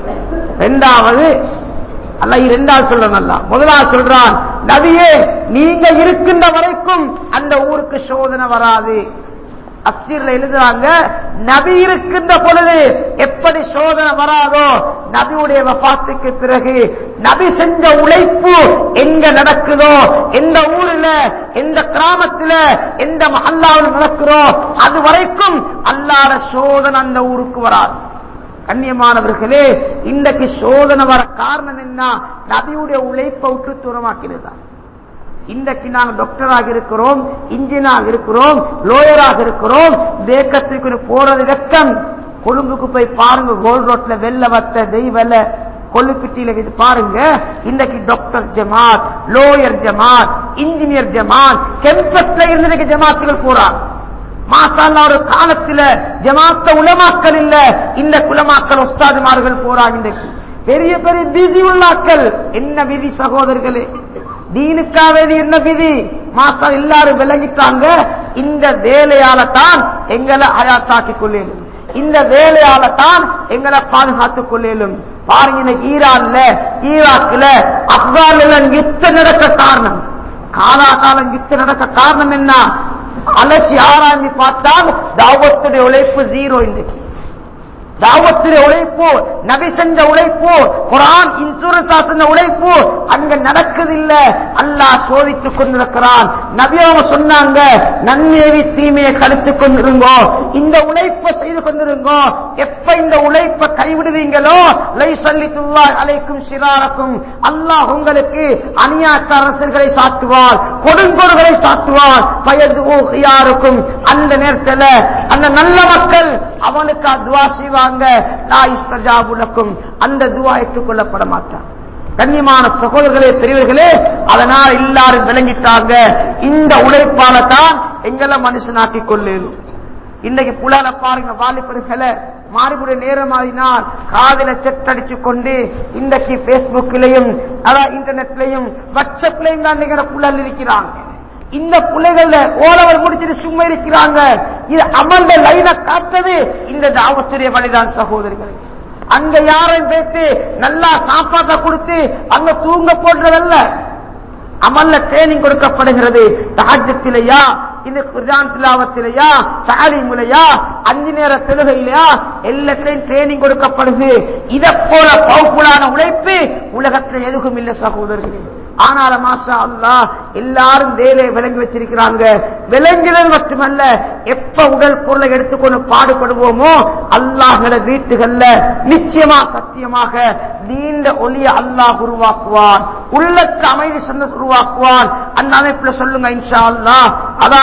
ரெண்டாவது அல்ல இரண்டாவது சொல்றான் அல்ல முதலாவது சொல்றான் நபியே நீங்க இருக்கின்ற வரைக்கும் அந்த ஊருக்கு சோதனை வராது அப்சீர்ல எழுதுறாங்க நபி இருக்கின்ற பொழுது எப்படி சோதனை வராதோ நபியுடைய வபாத்துக்கு பிறகு நபி செஞ்ச உழைப்பு எங்க நடக்குதோ எந்த ஊர்ல எந்த கிராமத்துல எந்த மஹல்லாவில் நடக்கிறோ அது வரைக்கும் அல்லாத சோதனை அந்த ஊருக்கு வராது கண்ணியமானவர்களே இன்றைக்கு சோதனை வர காரணம் என்ன நபியுடைய உழைப்பை விட்டு தூரமாக்கிறது இன்றைக்கு நாங்கள் டாக்டராக இருக்கிறோம் இன்ஜினாக இருக்கிறோம் லோயராக இருக்கிறோம் தேக்கத்துக்கு போறது வெக்கம் கொழும்புக்கு போய் பாருங்க கோல்ட் ரோட்ல வெள்ள வத்த தெய்வல கொல்லுப்பிட்டியில இது பாருங்க இன்றைக்கு டாக்டர் ஜமாத் லோயர் ஜமாத் இன்ஜினியர் ஜமாத் கெம்பஸ்ல இருந்து ஜமாத்துகள் போறாங்க மாசால்லா ஒரு காலத்துல ஜமாத்த உலமாக்கல் இல்ல இந்த குலமாக்கல் உஸ்தாதுமார்கள் போறாங்க இன்றைக்கு பெரிய பெரிய விதி உள்ளாக்கள் என்ன விதி சகோதரர்களே தீனுக்காக என்ன விதி மாசம் எல்லாரும் விளங்கிட்டாங்க இந்த வேலையால தான் எங்களை அயாத்தாக்கிக் கொள்ளேனும் இந்த வேலையால தான் எங்களை பாதுகாத்துக் கொள்ளேனும் பாருங்க இன்னைக்கு ஈரான்ல ஈராக்ல ஆப்கான்ல யுத்தம் நடக்க காரணம் காலாகாலம் யுத்தம் நடக்க காரணம் என்ன அலசி ஆராய்ந்து பார்த்தால் தாவத்துடைய உழைப்பு ஜீரோ இன்றைக்கு தாவத்துடைய உழைப்பு நபி செஞ்ச உழைப்பு குரான் இன்சூரன்ஸ் செஞ்ச உழைப்பு அங்க நடக்குதில்ல அல்லாஹ் சோதித்துக் கொண்டிருக்கிறான் நபி அவங்க சொன்னாங்க நன்மையை தீமையை கழித்து கொண்டிருங்கோ இந்த உழைப்பை செய்து கொண்டிருங்கோ எப்ப இந்த உழைப்பை கைவிடுவீங்களோ லை சல்லித்துல்லா அலைக்கும் சிறாரக்கும் அல்லாஹ் உங்களுக்கு அநியாத்த அரசர்களை சாட்டுவார் கொடுங்கொடுகளை சாட்டுவார் பயது யாருக்கும் அந்த நேரத்தில் அந்த நல்ல மக்கள் அவனுக்கு துவா செய்வாங்க இஸ்தஜாபுலக்கும் அந்த துவா ஏற்றுக்கொள்ளப்பட மாட்டான் கண்ணியமான சகோதரர்களே பெரியவர்களே அதனால் எல்லாரும் விளங்கிட்டாங்க இந்த உழைப்பால தான் எங்களை மனுஷனாக்கி கொள்ளேனும் இன்னைக்கு புலால பாருங்க வாலிபர்களை மாறிபுடைய நேரமாறினால் காதல செட் அடிச்சு கொண்டு இன்றைக்கு பேஸ்புக்லயும் அதான் இன்டர்நெட்லயும் வாட்ஸ்அப்லயும் தான் நிகழ புலல் இருக்கிறாங்க இந்த பிள்ளைகள்ல ஓலவர் முடிச்சுட்டு சும்மா இருக்கிறாங்க இது அமர்ந்த லைனை காத்தது இந்த தாவத்துடைய வழிதான் சகோதரிகள் அங்க யாரையும் பேசி நல்லா சாப்பாட்டை கொடுத்து அங்க தூங்க போடுறதல்ல அமல்ல ட்ரைனிங் கொடுக்கப்படுகிறது தாஜத்திலையா இந்த குர்ஜான் திலாவத்திலையா தாலிமுலையா அஞ்சு நேர தொழுகையிலையா எல்லாத்தையும் ட்ரைனிங் கொடுக்கப்படுது இதை போல பவுப்புலான உழைப்பு உலகத்தில் எதுவும் இல்லை சகோதரர்களே ஆனால மாசா அல்லா எல்லாரும் வேலையை விளங்கி வச்சிருக்கிறாங்க விளங்குதல் மட்டுமல்ல எப்ப உடல் பொருளை எடுத்துக்கொண்டு பாடுபடுவோமோ அல்லாஹோட வீட்டுகள்ல நிச்சயமா சத்தியமாக நீண்ட ஒளிய அல்லாஹ் உருவாக்குவான் உள்ளத்து அமைதி சந்த உருவாக்குவான் அந்த அமைப்புல சொல்லுங்க இன்ஷா அல்லா அதான்